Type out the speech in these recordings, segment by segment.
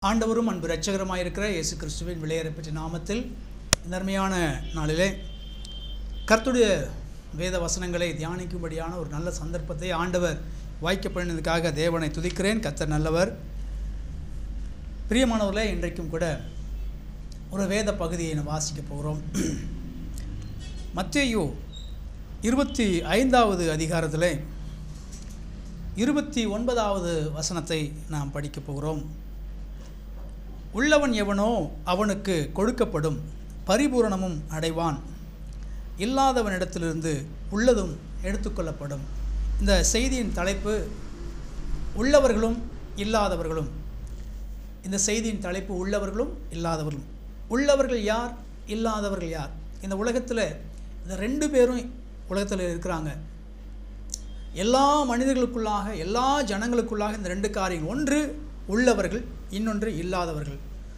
ஆண்டவரும் அன்பு இரட்சகரமாயிருக்கிற இயேசு கிறிஸ்துவின் விளையாடப்பட்ட நாமத்தில் இந்த அருமையான நாளிலே கர்த்துடைய வேத வசனங்களை தியானிக்கும்படியான ஒரு நல்ல சந்தர்ப்பத்தை ஆண்டவர் வாய்க்க பண்ணினதுக்காக தேவனை துதிக்கிறேன் கர்த்தர் நல்லவர் பிரியமானவர்களே இன்றைக்கும் கூட ஒரு வேத பகுதியை நாம் வாசிக்க போகிறோம் மத்தேயு இருபத்தி ஐந்தாவது அதிகாரத்தில் இருபத்தி ஒன்பதாவது வசனத்தை நாம் படிக்கப் போகிறோம் உள்ளவன் எவனோ அவனுக்கு கொடுக்கப்படும் பரிபூரணமும் அடைவான் இல்லாதவனிடத்திலிருந்து உள்ளதும் எடுத்துக்கொள்ளப்படும் இந்த செய்தியின் தலைப்பு உள்ளவர்களும் இல்லாதவர்களும் இந்த செய்தியின் தலைப்பு உள்ளவர்களும் இல்லாதவர்களும் உள்ளவர்கள் யார் இல்லாதவர்கள் யார் இந்த உலகத்தில் இந்த ரெண்டு பேரும் உலகத்தில் இருக்கிறாங்க எல்லா மனிதர்களுக்குள்ளாக எல்லா ஜனங்களுக்குள்ளாக இந்த ரெண்டு காரியம் ஒன்று உள்ளவர்கள் இன்னொன்று இல்லாதவர்கள்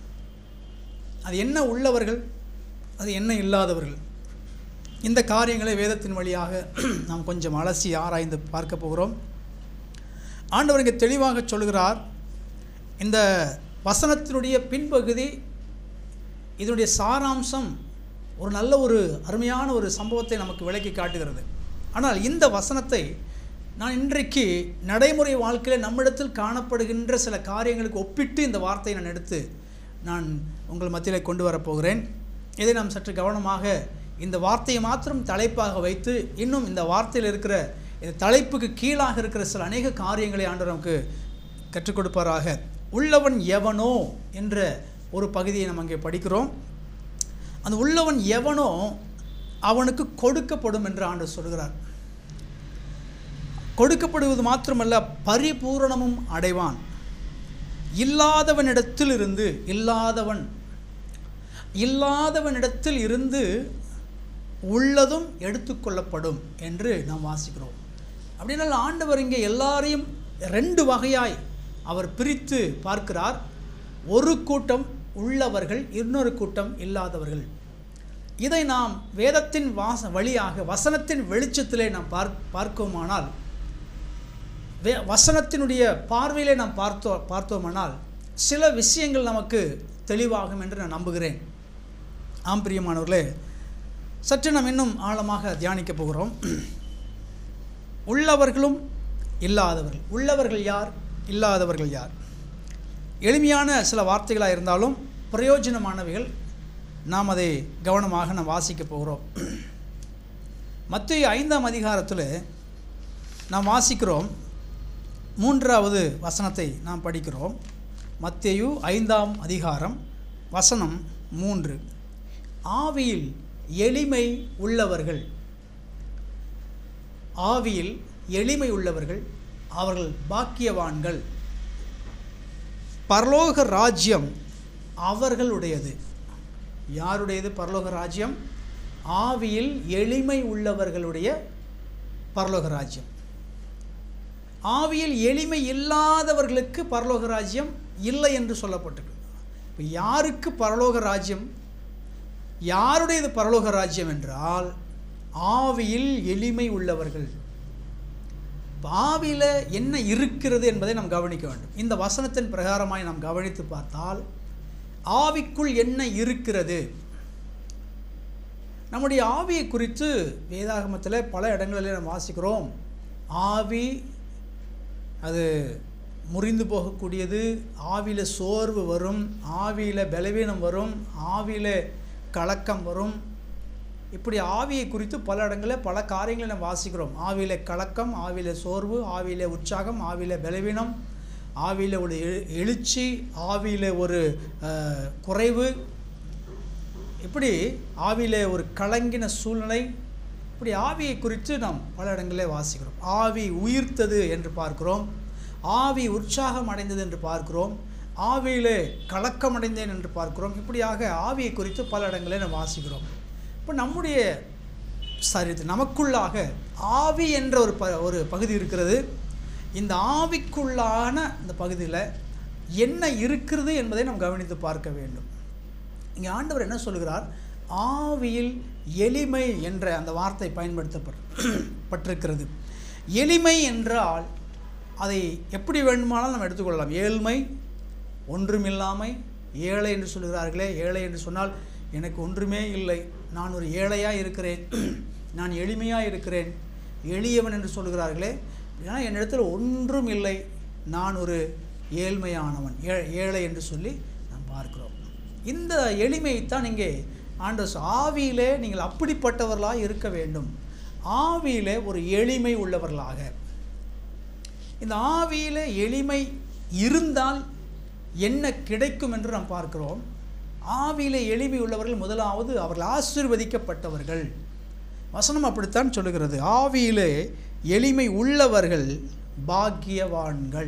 அது என்ன உள்ளவர்கள் அது என்ன இல்லாதவர்கள் இந்த காரியங்களை வேதத்தின் வழியாக நாம் கொஞ்சம் அலசி ஆராய்ந்து பார்க்க போகிறோம் ஆண்டவர் இங்கே தெளிவாக சொல்கிறார் இந்த வசனத்தினுடைய பின்பகுதி இதனுடைய சாராம்சம் ஒரு நல்ல ஒரு அருமையான ஒரு சம்பவத்தை நமக்கு விளக்கி காட்டுகிறது ஆனால் இந்த வசனத்தை நான் இன்றைக்கு நடைமுறை வாழ்க்கையில் நம்மிடத்தில் காணப்படுகின்ற சில காரியங்களுக்கு ஒப்பிட்டு இந்த வார்த்தையை நான் எடுத்து நான் உங்கள் மத்தியில் கொண்டு வரப்போகிறேன் இதை நாம் சற்று கவனமாக இந்த வார்த்தையை மாத்திரம் தலைப்பாக வைத்து இன்னும் இந்த வார்த்தையில் இருக்கிற இந்த தலைப்புக்கு கீழாக இருக்கிற சில அநேக காரியங்களை ஆண்டவர் நமக்கு கற்றுக் கொடுப்பாராக உள்ளவன் எவனோ என்ற ஒரு பகுதியை நம்ம அங்கே படிக்கிறோம் அந்த உள்ளவன் எவனோ அவனுக்கு கொடுக்கப்படும் என்று ஆண்டு சொல்கிறார் கொடுக்கப்படுவது மாத்திரமல்ல பரிபூரணமும் அடைவான் இல்லாதவனிடத்தில் இருந்து இல்லாதவன் இல்லாதவனிடத்தில் இருந்து உள்ளதும் எடுத்துக்கொள்ளப்படும் என்று நாம் வாசிக்கிறோம் அப்படின்னால் ஆண்டவர் இங்கே எல்லாரையும் ரெண்டு வகையாய் அவர் பிரித்து பார்க்கிறார் ஒரு கூட்டம் உள்ளவர்கள் இன்னொரு கூட்டம் இல்லாதவர்கள் இதை நாம் வேதத்தின் வாச வழியாக வசனத்தின் வெளிச்சத்திலே நாம் பார்க் பார்க்கோமானால் வே வசனத்தினுடைய பார்வையிலே நாம் பார்த்தோ பார்த்தோமானால் சில விஷயங்கள் நமக்கு தெளிவாகும் என்று நான் நம்புகிறேன் ஆம் பிரியமானவர்களே சற்று நாம் இன்னும் ஆழமாக தியானிக்க போகிறோம் உள்ளவர்களும் இல்லாதவர்கள் உள்ளவர்கள் யார் இல்லாதவர்கள் யார் எளிமையான சில வார்த்தைகளாக இருந்தாலும் பிரயோஜனமானவைகள் நாம் அதை கவனமாக நாம் வாசிக்க போகிறோம் மத்திய ஐந்தாம் அதிகாரத்தில் நாம் வாசிக்கிறோம் மூன்றாவது வசனத்தை நாம் படிக்கிறோம் மத்தேயு ஐந்தாம் அதிகாரம் வசனம் மூன்று ஆவியில் எளிமை உள்ளவர்கள் ஆவியில் எளிமை உள்ளவர்கள் அவர்கள் பாக்கியவான்கள் பரலோக ராஜ்யம் அவர்களுடையது யாருடையது பரலோக ராஜ்யம் ஆவியில் எளிமை உள்ளவர்களுடைய பரலோக ராஜ்யம் ஆவியில் எளிமை இல்லாதவர்களுக்கு பரலோக ராஜ்யம் இல்லை என்று சொல்லப்பட்டிருக்கு இப்போ யாருக்கு பரலோக ராஜ்யம் யாருடையது பரலோக ராஜ்யம் என்றால் ஆவியில் எளிமை உள்ளவர்கள் ஆவியில் என்ன இருக்கிறது என்பதை நாம் கவனிக்க வேண்டும் இந்த வசனத்தின் பிரகாரமாய் நாம் கவனித்து பார்த்தால் ஆவிக்குள் என்ன இருக்கிறது நம்முடைய ஆவியை குறித்து வேதாகமத்தில் பல இடங்களில் நாம் வாசிக்கிறோம் ஆவி அது முறிந்து போகக்கூடியது ஆவியில் சோர்வு வரும் ஆவியில் பலவீனம் வரும் ஆவியில் கலக்கம் வரும் இப்படி ஆவியை குறித்து பல இடங்களில் பல காரியங்களை நம்ம வாசிக்கிறோம் ஆவியில் கலக்கம் ஆவியில் சோர்வு ஆவியில் உற்சாகம் ஆவியில் பலவீனம் ஆவியில் ஒரு எழுச்சி ஆவியில் ஒரு குறைவு இப்படி ஆவியில் ஒரு கலங்கின சூழ்நிலை இப்படி ஆவியை குறித்து நாம் பல இடங்களில் வாசிக்கிறோம் ஆவி உயிர்த்தது என்று பார்க்கிறோம் ஆவி உற்சாகம் அடைந்தது என்று பார்க்கிறோம் ஆவியிலே கலக்கம் அடைந்தேன் என்று பார்க்கிறோம் இப்படியாக ஆவியை குறித்து பல இடங்களில் நாம் வாசிக்கிறோம் இப்போ நம்முடைய சரீரத்தில் நமக்குள்ளாக ஆவி என்ற ஒரு ப ஒரு பகுதி இருக்கிறது இந்த ஆவிக்குள்ளான இந்த பகுதியில் என்ன இருக்கிறது என்பதை நாம் கவனித்து பார்க்க வேண்டும் இங்கே ஆண்டவர் என்ன சொல்கிறார் ஆவியில் எளிமை என்ற அந்த வார்த்தை பயன்படுத்தப்பட்டிருக்கிறது எளிமை என்றால் அதை எப்படி வேண்டுமானாலும் நம்ம எடுத்துக்கொள்ளலாம் ஏழ்மை ஒன்றுமில்லாமை ஏழை என்று சொல்கிறார்களே ஏழை என்று சொன்னால் எனக்கு ஒன்றுமே இல்லை நான் ஒரு ஏழையாக இருக்கிறேன் நான் எளிமையாக இருக்கிறேன் எளியவன் என்று சொல்கிறார்களே ஏன்னா என்னிடத்தில் ஒன்றும் இல்லை நான் ஒரு ஏழ்மையானவன் ஏ ஏழை என்று சொல்லி நாம் பார்க்கிறோம் இந்த எளிமையைத்தான் இங்கே ஆண்டஸ் ஆவியிலே நீங்கள் அப்படிப்பட்டவர்களாக இருக்க வேண்டும் ஆவியிலே ஒரு எளிமை உள்ளவர்களாக இந்த ஆவியிலே எளிமை இருந்தால் என்ன கிடைக்கும் என்று நாம் பார்க்கிறோம் ஆவியிலே எளிமை உள்ளவர்கள் முதலாவது அவர்கள் ஆசீர்வதிக்கப்பட்டவர்கள் வசனம் அப்படித்தான் சொல்லுகிறது ஆவியிலே எளிமை உள்ளவர்கள் பாக்கியவான்கள்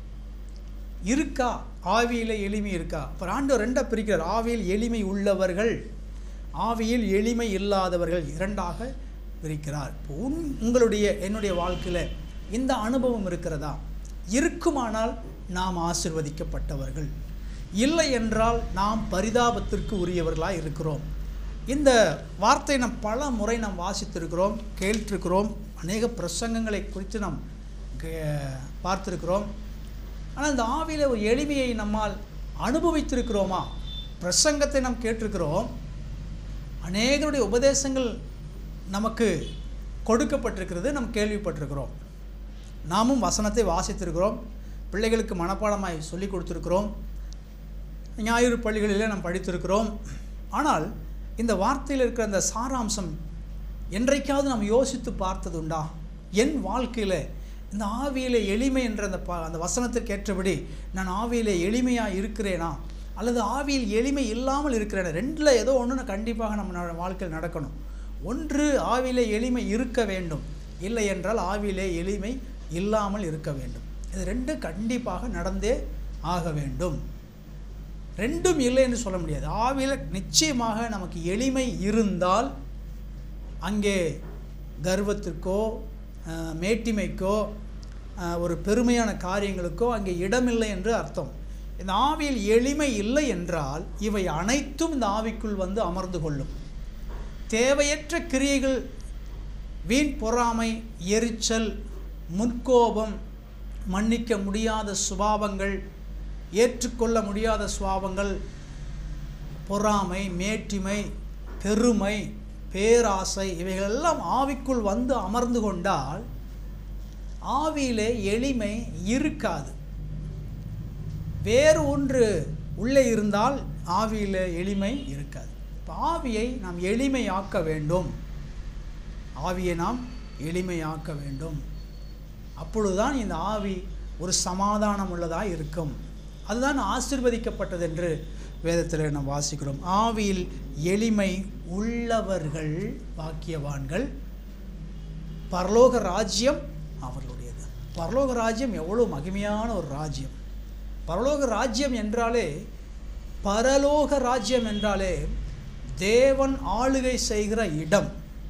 இருக்கா ஆவியில் எளிமை இருக்கா இப்போ ஆண்டவர் ரெண்டாக பிரிக்கிறார் ஆவியில் எளிமை உள்ளவர்கள் ஆவியில் எளிமை இல்லாதவர்கள் இரண்டாக பிரிக்கிறார் இப்போ உன் உங்களுடைய என்னுடைய வாழ்க்கையில் இந்த அனுபவம் இருக்கிறதா இருக்குமானால் நாம் ஆசிர்வதிக்கப்பட்டவர்கள் இல்லை என்றால் நாம் பரிதாபத்திற்கு உரியவர்களாக இருக்கிறோம் இந்த வார்த்தை நாம் பல முறை நாம் வாசித்திருக்கிறோம் கேட்டிருக்கிறோம் அநேக பிரசங்கங்களை குறித்து நாம் கே- பார்த்திருக்கிறோம் ஆனால் இந்த ஆவியில் ஒரு எளிமையை நம்மால் அனுபவித்திருக்கிறோமா பிரசங்கத்தை நாம் கேட்டிருக்கிறோம் அநேகருடைய உபதேசங்கள் நமக்கு கொடுக்கப்பட்டிருக்கிறது நாம் கேள்விப்பட்டிருக்கிறோம் நாமும் வசனத்தை வாசித்திருக்கிறோம் பிள்ளைகளுக்கு மனப்பாடமாய் சொல்லிக் கொடுத்திருக்கிறோம் ஞாயிறு பள்ளிகளிலே நாம் படித்திருக்கிறோம் ஆனால் இந்த வார்த்தையில் இருக்கிற அந்த சாராம்சம் என்றைக்காவது நாம் யோசித்து பார்த்ததுண்டா என் வாழ்க்கையில் இந்த ஆவியில் எளிமை என்ற அந்த ப அந்த வசனத்திற்கு ஏற்றபடி நான் ஆவியில் எளிமையாக இருக்கிறேனா அல்லது ஆவியில் எளிமை இல்லாமல் இருக்கிறேனா ரெண்டில் ஏதோ ஒன்று கண்டிப்பாக நம்ம ந- வாழ்க்கையில் நடக்கணும் ஒன்று ஆவியிலே எளிமை இருக்க வேண்டும் இல்லை என்றால் ஆவியிலே எளிமை இல்லாமல் இருக்க வேண்டும் இது ரெண்டு கண்டிப்பாக நடந்தே ஆக வேண்டும் ரெண்டும் இல்லை என்று சொல்ல முடியாது ஆவியில் நிச்சயமாக நமக்கு எளிமை இருந்தால் அங்கே கர்வத்திற்கோ அஹ், மேட்டிமைக்கோ அஹ், ஒரு பெருமையான காரியங்களுக்கோ அங்கே இடமில்லை என்று அர்த்தம் இந்த ஆவியில் எளிமை இல்லை என்றால் இவை அனைத்தும் இந்த ஆவிக்குள் வந்து அமர்ந்து கொள்ளும் தேவையற்ற கிரியைகள் வீண் பொறாமை எரிச்சல் முன்கோபம் மன்னிக்க முடியாத சுபாவங்கள் ஏற்றுக்கொள்ள முடியாத சுபாவங்கள் பொறாமை மேட்டிமை பெருமை பேராசை இவைகளெல்லாம் ஆவிக்குள் வந்து அமர்ந்து கொண்டால் ஆவியிலே எளிமை இருக்காது வேறு ஒன்று உள்ளே இருந்தால் ஆவியிலே எளிமை இருக்காது இப்போ ஆவியை நாம் எளிமையாக்க வேண்டும் ஆவியை நாம் எளிமையாக்க வேண்டும் அப்பொழுதுதான் இந்த ஆவி ஒரு சமாதானம் உள்ளதாக இருக்கும் அதுதான் ஆசிர்வதிக்கப்பட்டது என்று வேதத்தில் நாம் வாசிக்கிறோம் ஆவியில் எளிமை உள்ளவர்கள் பாக்கியவான்கள் பரலோக ராஜ்யம் அவர்களுடையது பரலோக ராஜ்யம் எவ்வளோ மகிமையான ஒரு ராஜ்யம் பரலோக ராஜ்யம் என்றாலே பரலோக ராஜ்யம் என்றாலே தேவன் ஆளுகை செய்கிற இடம்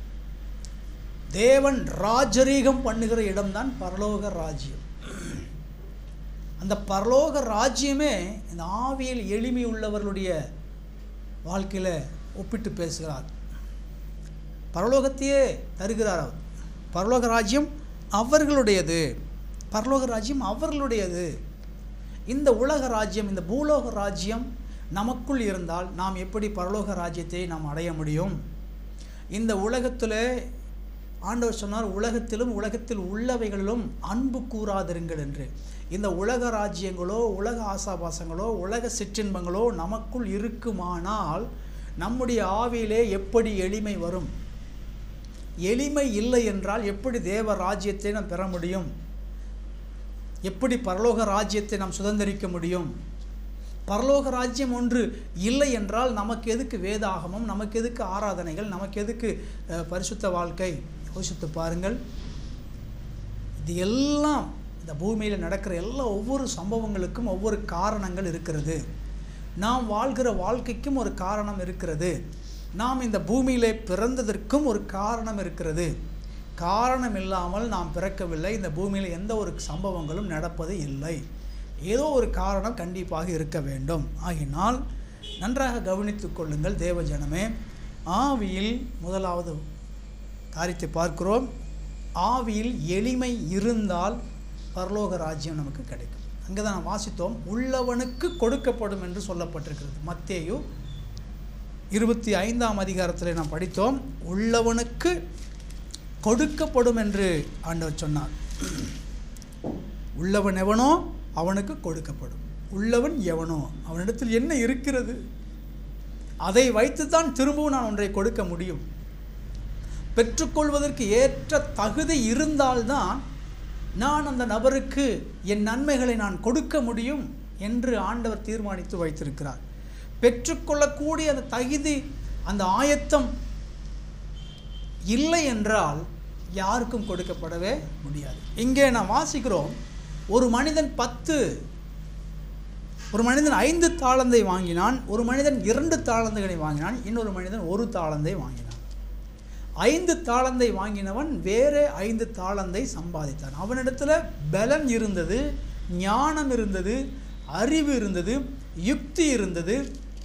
தேவன் ராஜரீகம் பண்ணுகிற இடம்தான் பரலோக ராஜ்யம் அந்த பரலோக ராஜ்யமே இந்த ஆவியில் எளிமை உள்ளவர்களுடைய வாழ்க்கையில் ஒப்பிட்டு பேசுகிறார் பரலோகத்தையே தருகிறார் அவர் பரலோக ராஜ்யம் அவர்களுடையது பரலோக ராஜ்யம் அவர்களுடையது இந்த உலக ராஜ்யம் இந்த பூலோக ராஜ்யம் நமக்குள் இருந்தால் நாம் எப்படி பரலோக ராஜ்யத்தை நாம் அடைய முடியும் இந்த உலகத்தில் ஆண்டவர் சொன்னார் உலகத்திலும் உலகத்தில் உள்ளவைகளிலும் அன்பு கூறாதிருங்கள் என்று இந்த உலக ராஜ்யங்களோ உலக ஆசாபாசங்களோ உலக சிற்றின்பங்களோ நமக்குள் இருக்குமானால் நம்முடைய ஆவியிலே எப்படி எளிமை வரும் எளிமை இல்லை என்றால் எப்படி தேவ ராஜ்யத்தை நாம் பெற முடியும் எப்படி பரலோக ராஜ்யத்தை நாம் சுதந்திரிக்க முடியும் பரலோக ராஜ்யம் ஒன்று இல்லை என்றால் நமக்கு எதுக்கு வேதாகமம் நமக்கு எதுக்கு ஆராதனைகள் நமக்கு எதுக்கு அஹ், பரிசுத்த வாழ்க்கை யோசித்து பாருங்கள் இது எல்லாம் இந்த பூமியில் நடக்கிற எல்லா ஒவ்வொரு சம்பவங்களுக்கும் ஒவ்வொரு காரணங்கள் இருக்கிறது நாம் வாழ்கிற வாழ்க்கைக்கும் ஒரு காரணம் இருக்கிறது நாம் இந்த பூமியிலே பிறந்ததற்கும் ஒரு காரணம் இருக்கிறது காரணம் இல்லாமல் நாம் பிறக்கவில்லை இந்த பூமியில் எந்த ஒரு சம்பவங்களும் நடப்பது இல்லை ஏதோ ஒரு காரணம் கண்டிப்பாக இருக்க வேண்டும் ஆகினால் நன்றாக கவனித்துக் கொள்ளுங்கள் தேவ ஜனமே ஆவியில் முதலாவது காரியத்தை பார்க்கிறோம் ஆவியில் எளிமை இருந்தால் பரலோக ராஜ்யம் நமக்கு கிடைக்கும் அங்கே தான் நாம் வாசித்தோம் உள்ளவனுக்கு கொடுக்கப்படும் என்று சொல்லப்பட்டிருக்கிறது மத்தேயு இருபத்தி ஐந்தாம் அதிகாரத்தில் நாம் படித்தோம் உள்ளவனுக்கு கொடுக்கப்படும் என்று ஆண்டவர் சொன்னார் உள்ளவன் எவனோ அவனுக்கு கொடுக்கப்படும் உள்ளவன் எவனோ அவனிடத்தில் என்ன இருக்கிறது அதை வைத்துத்தான் திரும்பவும் நான் ஒன்றை கொடுக்க முடியும் பெற்றுக்கொள்வதற்கு ஏற்ற தகுதி இருந்தால்தான் நான் அந்த நபருக்கு என் நன்மைகளை நான் கொடுக்க முடியும் என்று ஆண்டவர் தீர்மானித்து வைத்திருக்கிறார் பெற்றுக்கொள்ளக்கூடிய அந்த தகுதி அந்த ஆயத்தம் இல்லை என்றால் யாருக்கும் கொடுக்கப்படவே முடியாது இங்கே நான் வாசிக்கிறோம் ஒரு மனிதன் பத்து ஒரு மனிதன் ஐந்து தாளந்தை வாங்கினான் ஒரு மனிதன் இரண்டு தாளந்துகளை வாங்கினான் இன்னொரு மனிதன் ஒரு தாளந்தை வாங்கினான் ஐந்து தாளந்தை வாங்கினவன் வேறு ஐந்து தாளந்தை சம்பாதித்தான் அவனிடத்தில் பலன் இருந்தது ஞானம் இருந்தது அறிவு இருந்தது யுக்தி இருந்தது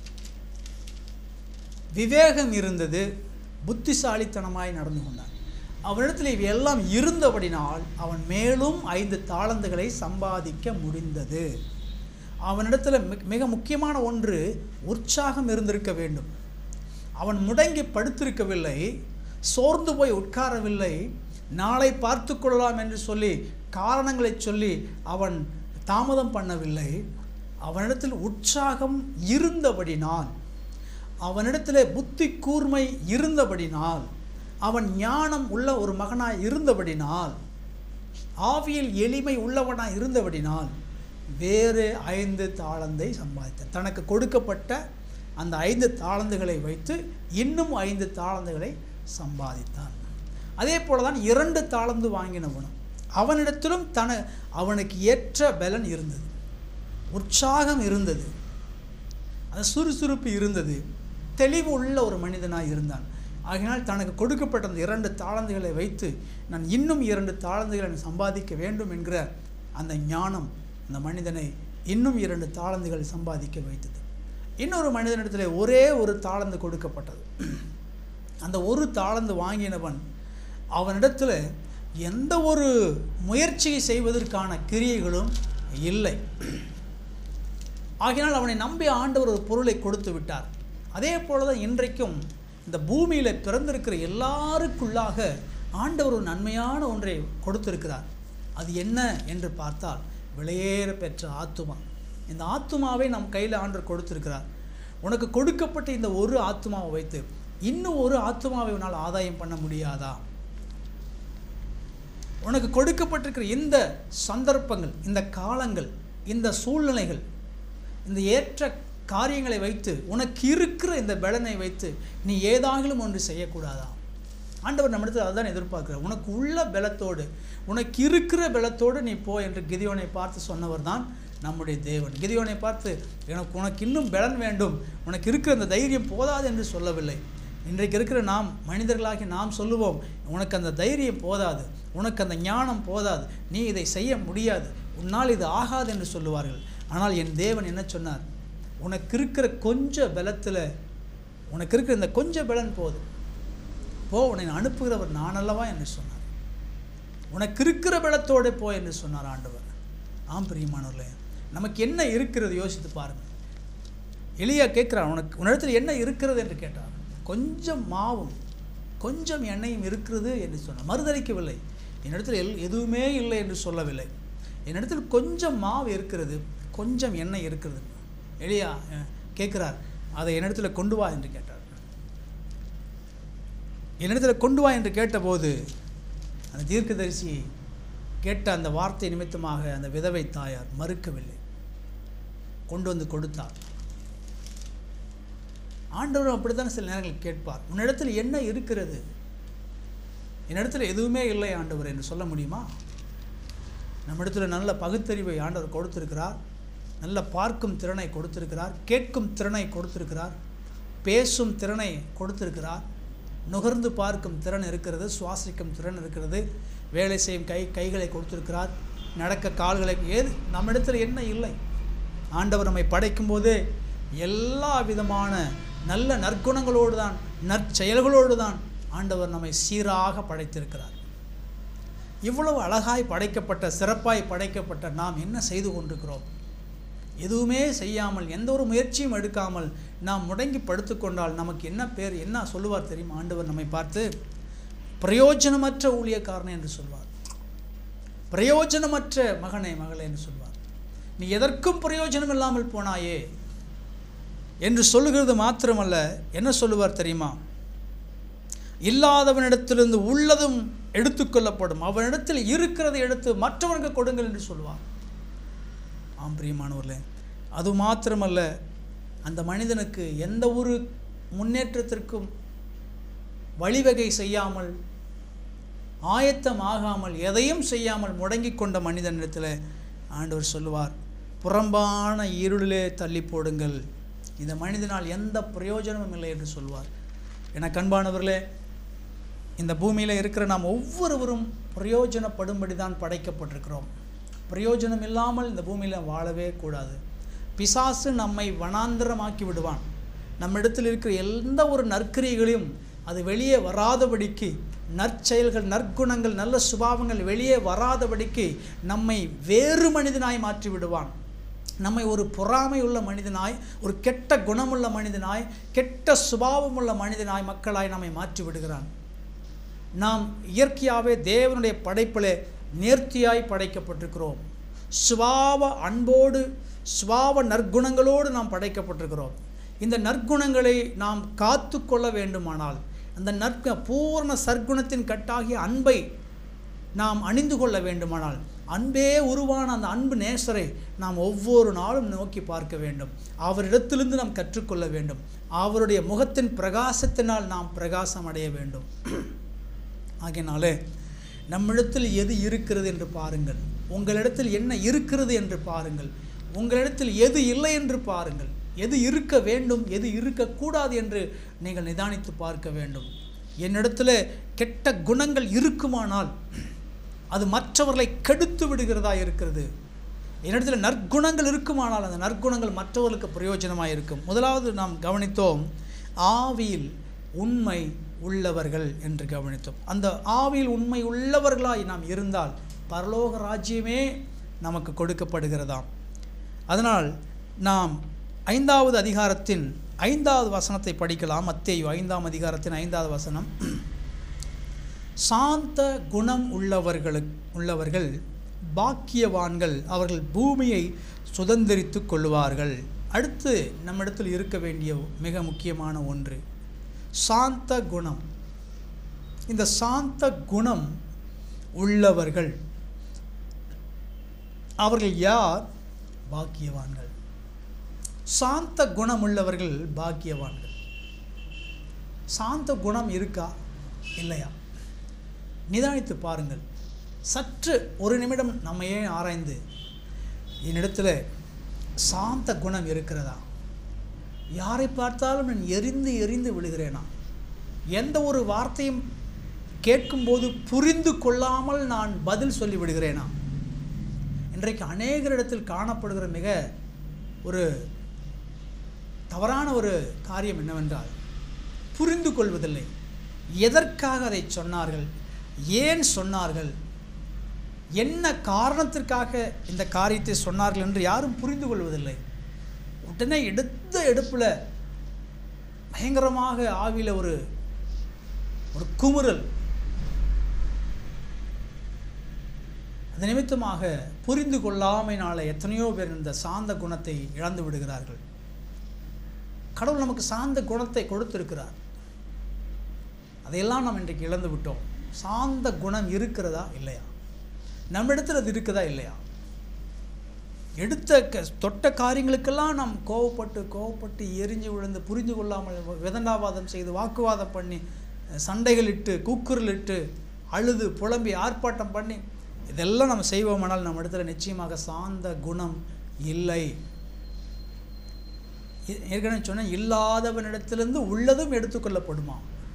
விவேகம் இருந்தது புத்திசாலித்தனமாய் நடந்து கொண்டான் அவனிடத்தில் இவையெல்லாம் இருந்தபடினால் அவன் மேலும் ஐந்து தாளந்துகளை சம்பாதிக்க முடிந்தது அவனிடத்தில் மிக மிக முக்கியமான ஒன்று உற்சாகம் இருந்திருக்க வேண்டும் அவன் முடங்கி படுத்திருக்கவில்லை சோர்ந்து போய் உட்காரவில்லை நாளை பார்த்து கொள்ளலாம் என்று சொல்லி காரணங்களை சொல்லி அவன் தாமதம் பண்ணவில்லை அவனிடத்தில் உற்சாகம் இருந்தபடினால் அவனிடத்தில் புத்தி கூர்மை இருந்தபடினால் அவன் ஞானம் உள்ள ஒரு மகனாய் இருந்தபடினால் ஆவியில் எளிமை உள்ளவனாய் இருந்தபடினால் வேறு ஐந்து தாளந்தை சம்பாதித்தான் தனக்கு கொடுக்கப்பட்ட அந்த ஐந்து தாளந்துகளை வைத்து இன்னும் ஐந்து தாளந்துகளை சம்பாதித்தான் அதே போல தான் இரண்டு தாளந்து வாங்கினவனும் அவனிடத்திலும் தன அவனுக்கு ஏற்ற பலன் இருந்தது உற்சாகம் இருந்தது அந்த சுறுசுறுப்பு இருந்தது தெளிவு உள்ள ஒரு மனிதனாக இருந்தான் ஆகையினால் தனக்கு கொடுக்கப்பட்ட அந்த இரண்டு தாளந்துகளை வைத்து நான் இன்னும் இரண்டு தாளந்துகளை நான் சம்பாதிக்க வேண்டும் என்கிற அந்த ஞானம் அந்த மனிதனை இன்னும் இரண்டு தாளந்துகளை சம்பாதிக்க வைத்தது இன்னொரு மனிதனிடத்தில் ஒரே ஒரு தாளந்து கொடுக்கப்பட்டது அந்த ஒரு தாளந்து வாங்கினவன் அவனிடத்தில் எந்த ஒரு முயற்சியை செய்வதற்கான கிரியைகளும் இல்லை ஆகினால் அவனை நம்பி ஆண்டவர் ஒரு பொருளை கொடுத்து விட்டார் அதே போல தான் இன்றைக்கும் இந்த பூமியில் பிறந்திருக்கிற எல்லாருக்குள்ளாக ஆண்டவர் ஒரு நன்மையான ஒன்றை கொடுத்திருக்கிறார் அது என்ன என்று பார்த்தால் விலையேற பெற்ற ஆத்துமா இந்த ஆத்துமாவை நம் கையில் ஆண்டவர் கொடுத்திருக்கிறார் உனக்கு கொடுக்கப்பட்ட இந்த ஒரு ஆத்துமாவை வைத்து இன்னும் ஒரு ஆத்துமாவை உன்னால் ஆதாயம் பண்ண முடியாதா உனக்கு கொடுக்கப்பட்டிருக்கிற இந்த சந்தர்ப்பங்கள் இந்த காலங்கள் இந்த சூழ்நிலைகள் இந்த ஏற்ற காரியங்களை வைத்து உனக்கு இருக்கிற இந்த பலனை வைத்து நீ ஏதாகிலும் ஒன்று செய்யக்கூடாதா ஆண்டவர் நம்மிடத்தில் அதுதான் எதிர்பார்க்கிறார் உனக்கு உள்ள பலத்தோடு உனக்கு இருக்கிற பலத்தோடு நீ போ என்று கிதியோனை பார்த்து சொன்னவர் தான் நம்முடைய தேவன் கிதியோனை பார்த்து எனக்கு உனக்கு இன்னும் பலன் வேண்டும் உனக்கு இருக்கிற அந்த தைரியம் போதாது என்று சொல்லவில்லை இன்றைக்கு இருக்கிற நாம் மனிதர்களாகி நாம் சொல்லுவோம் உனக்கு அந்த தைரியம் போதாது உனக்கு அந்த ஞானம் போதாது நீ இதை செய்ய முடியாது உன்னால் இது ஆகாது என்று சொல்லுவார்கள் ஆனால் என் தேவன் என்ன சொன்னார் உனக்கு இருக்கிற கொஞ்ச பலத்தில் உனக்கு இருக்கிற இந்த கொஞ்ச பலன் போதும் போ உன்னை அனுப்புகிறவர் நான் அல்லவா என்று சொன்னார் உனக்கு இருக்கிற பலத்தோடு போ என்று சொன்னார் ஆண்டவர் ஆம் பிரியமானவர்களே நமக்கு என்ன இருக்கிறது யோசித்து பாருங்கள் எளியா கேட்குறான் உனக்கு உன்னிடத்தில் என்ன இருக்கிறது என்று கேட்டார் கொஞ்சம் மாவும் கொஞ்சம் எண்ணெயும் இருக்கிறது என்று சொன்னார் மறுதளிக்கவில்லை என்னிடத்தில் எல் எதுவுமே இல்லை என்று சொல்லவில்லை என்னிடத்தில் கொஞ்சம் மாவு இருக்கிறது கொஞ்சம் எண்ணெய் இருக்கிறது எளியா கேட்குறார் அதை என்னிடத்தில் கொண்டு வா என்று கேட்டார் என்னிடத்தில் கொண்டு வா என்று கேட்டபோது அந்த தீர்க்கதரிசி கேட்ட அந்த வார்த்தை நிமித்தமாக அந்த விதவை தாயார் மறுக்கவில்லை கொண்டு வந்து கொடுத்தார் ஆண்டவரும் அப்படித்தான் சில நேரங்கள் கேட்பார் உன்னிடத்தில் என்ன இருக்கிறது என்னிடத்தில் எதுவுமே இல்லை ஆண்டவர் என்று சொல்ல முடியுமா நம்மிடத்தில் நல்ல பகுத்தறிவை ஆண்டவர் கொடுத்திருக்கிறார் நல்ல பார்க்கும் திறனை கொடுத்திருக்கிறார் கேட்கும் திறனை கொடுத்திருக்கிறார் பேசும் திறனை கொடுத்திருக்கிறார் நுகர்ந்து பார்க்கும் திறன் இருக்கிறது சுவாசிக்கும் திறன் இருக்கிறது வேலை செய்யும் கை கைகளை கொடுத்திருக்கிறார் நடக்க கால்களை ஏது நம்மிடத்தில் என்ன இல்லை ஆண்டவர் நம்மை படைக்கும்போது எல்லா விதமான நல்ல நற்குணங்களோடு தான் நற்செயல்களோடு தான் ஆண்டவர் நம்மை சீராக படைத்திருக்கிறார் இவ்வளவு அழகாய் படைக்கப்பட்ட சிறப்பாய் படைக்கப்பட்ட நாம் என்ன செய்து கொண்டிருக்கிறோம் எதுவுமே செய்யாமல் எந்த ஒரு முயற்சியும் எடுக்காமல் நாம் முடங்கி படுத்துக்கொண்டால் நமக்கு என்ன பேர் என்ன சொல்லுவார் தெரியுமா ஆண்டவர் நம்மை பார்த்து பிரயோஜனமற்ற ஊழியக்காரன் என்று சொல்வார் பிரயோஜனமற்ற மகனே மகளே என்று சொல்வார் நீ எதற்கும் பிரயோஜனம் இல்லாமல் போனாயே என்று சொல்லுகிறது மாத்திரமல்ல என்ன சொல்லுவார் தெரியுமா இல்லாதவனிடத்திலிருந்து உள்ளதும் எடுத்துக்கொள்ளப்படும் அவனிடத்தில் இருக்கிறதை எடுத்து மற்றவனுக்கு கொடுங்கள் என்று சொல்லுவார் ஆம் பிரியமானவர்களே அது மாத்திரமல்ல அந்த மனிதனுக்கு எந்த ஒரு முன்னேற்றத்திற்கும் வழிவகை செய்யாமல் ஆயத்தம் ஆகாமல் எதையும் செய்யாமல் முடங்கி கொண்ட மனிதனிடத்தில் ஆண்டவர் சொல்லுவார் புறம்பான இருளிலே தள்ளி போடுங்கள் இந்த மனிதனால் எந்த பிரயோஜனமும் இல்லை என்று சொல்வார் என கண்பானவர்களே இந்த பூமியில் இருக்கிற நாம் ஒவ்வொருவரும் பிரயோஜனப்படும்படி தான் படைக்கப்பட்டிருக்கிறோம் பிரயோஜனம் இல்லாமல் இந்த பூமியில் வாழவே கூடாது பிசாசு நம்மை வனாந்திரமாக்கி விடுவான் நம்மிடத்தில் இருக்கிற எந்த ஒரு நற்கிரியைகளையும் அது வெளியே வராதபடிக்கு நற்செயல்கள் நற்குணங்கள் நல்ல சுபாவங்கள் வெளியே வராதபடிக்கு நம்மை வேறு மனிதனாய் மாற்றி விடுவான் நம்மை ஒரு பொறாமை உள்ள மனிதனாய் ஒரு கெட்ட குணமுள்ள மனிதனாய் கெட்ட சுபாவமுள்ள மனிதனாய் மக்களாய் நம்மை மாற்றி விடுகிறான் நாம் இயற்கையாகவே தேவனுடைய படைப்பிலே நேர்த்தியாய் படைக்கப்பட்டிருக்கிறோம் சுபாவ அன்போடு சுபாவ நற்குணங்களோடு நாம் படைக்கப்பட்டிருக்கிறோம் இந்த நற்குணங்களை நாம் காத்து கொள்ள வேண்டுமானால் அந்த நற்க பூர்ண சற்குணத்தின் கட்டாகிய அன்பை நாம் அணிந்து கொள்ள வேண்டுமானால் அன்பே உருவான அந்த அன்பு நேசரை நாம் ஒவ்வொரு நாளும் நோக்கி பார்க்க வேண்டும் அவரிடத்திலிருந்து நாம் கற்றுக்கொள்ள வேண்டும் அவருடைய முகத்தின் பிரகாசத்தினால் நாம் பிரகாசம் அடைய வேண்டும் ஆகையினாலே நம்மிடத்தில் எது இருக்கிறது என்று பாருங்கள் உங்களிடத்தில் என்ன இருக்கிறது என்று பாருங்கள் உங்களிடத்தில் எது இல்லை என்று பாருங்கள் எது இருக்க வேண்டும் எது இருக்கக்கூடாது என்று நீங்கள் நிதானித்து பார்க்க வேண்டும் என்னிடத்தில் கெட்ட குணங்கள் இருக்குமானால் அது மற்றவர்களை கெடுத்து விடுகிறதா இருக்கிறது என்னிடத்தில் நற்குணங்கள் இருக்குமானால் அந்த நற்குணங்கள் மற்றவர்களுக்கு பிரயோஜனமாக இருக்கும் முதலாவது நாம் கவனித்தோம் ஆவியில் உண்மை உள்ளவர்கள் என்று கவனித்தோம் அந்த ஆவியில் உண்மை உள்ளவர்களாய் நாம் இருந்தால் பரலோக ராஜ்யமே நமக்கு கொடுக்கப்படுகிறதாம் அதனால் நாம் ஐந்தாவது அதிகாரத்தின் ஐந்தாவது வசனத்தை படிக்கலாம் மத்தேயு ஐந்தாம் அதிகாரத்தின் ஐந்தாவது வசனம் சாந்த குணம் உள்ளவர்களுக்கு உள்ளவர்கள் பாக்கியவான்கள் அவர்கள் பூமியை சுதந்திரித்து கொள்வார்கள் அடுத்து நம்மிடத்தில் இருக்க வேண்டிய மிக முக்கியமான ஒன்று சாந்த குணம் இந்த சாந்த குணம் உள்ளவர்கள் அவர்கள் யார் பாக்கியவான்கள் சாந்த குணம் உள்ளவர்கள் பாக்கியவான்கள் சாந்த குணம் இருக்கா இல்லையா நிதானித்து பாருங்கள் சற்று ஒரு நிமிடம் நம்மையே ஆராய்ந்து என்னிடத்தில் சாந்த குணம் இருக்கிறதா யாரை பார்த்தாலும் நான் எரிந்து எரிந்து விழுகிறேனா எந்த ஒரு வார்த்தையும் கேட்கும்போது புரிந்து கொள்ளாமல் நான் பதில் சொல்லி விடுகிறேனா இன்றைக்கு அநேகரிடத்தில் காணப்படுகிற மிக ஒரு தவறான ஒரு காரியம் என்னவென்றால் புரிந்து கொள்வதில்லை எதற்காக அதை சொன்னார்கள் ஏன் சொன்னார்கள் என்ன காரணத்திற்காக இந்த காரியத்தை சொன்னார்கள் என்று யாரும் புரிந்து கொள்வதில்லை உடனே எடுத்த எடுப்பில் பயங்கரமாக ஆவியில் ஒரு ஒரு குமுறல் அது நிமித்தமாக புரிந்து கொள்ளாமைனால எத்தனையோ பேர் இந்த சாந்த குணத்தை இழந்து விடுகிறார்கள் கடவுள் நமக்கு சாந்த குணத்தை கொடுத்திருக்கிறார் அதையெல்லாம் நாம் இன்றைக்கு இழந்து விட்டோம் சாந்த குணம் இருக்கிறதா இல்லையா நம்மிடத்தில் அது இருக்குதா இல்லையா எடுத்த க தொட்ட காரியங்களுக்கெல்லாம் நாம் கோவப்பட்டு கோவப்பட்டு எரிஞ்சு விழுந்து புரிந்து கொள்ளாமல் விதண்டாவாதம் செய்து வாக்குவாதம் பண்ணி சண்டைகள் இட்டு கூக்குரல் இட்டு அழுது புலம்பி ஆர்ப்பாட்டம் பண்ணி இதெல்லாம் நம்ம செய்வோமானால் நம்ம இடத்துல நிச்சயமாக சாந்த குணம் இல்லை ஏ- ஏற்கனவே சொன்னேன் இல்லாதவனிடத்திலிருந்து உள்ளதும் எடுத்துக்கொள்ளப்படுமா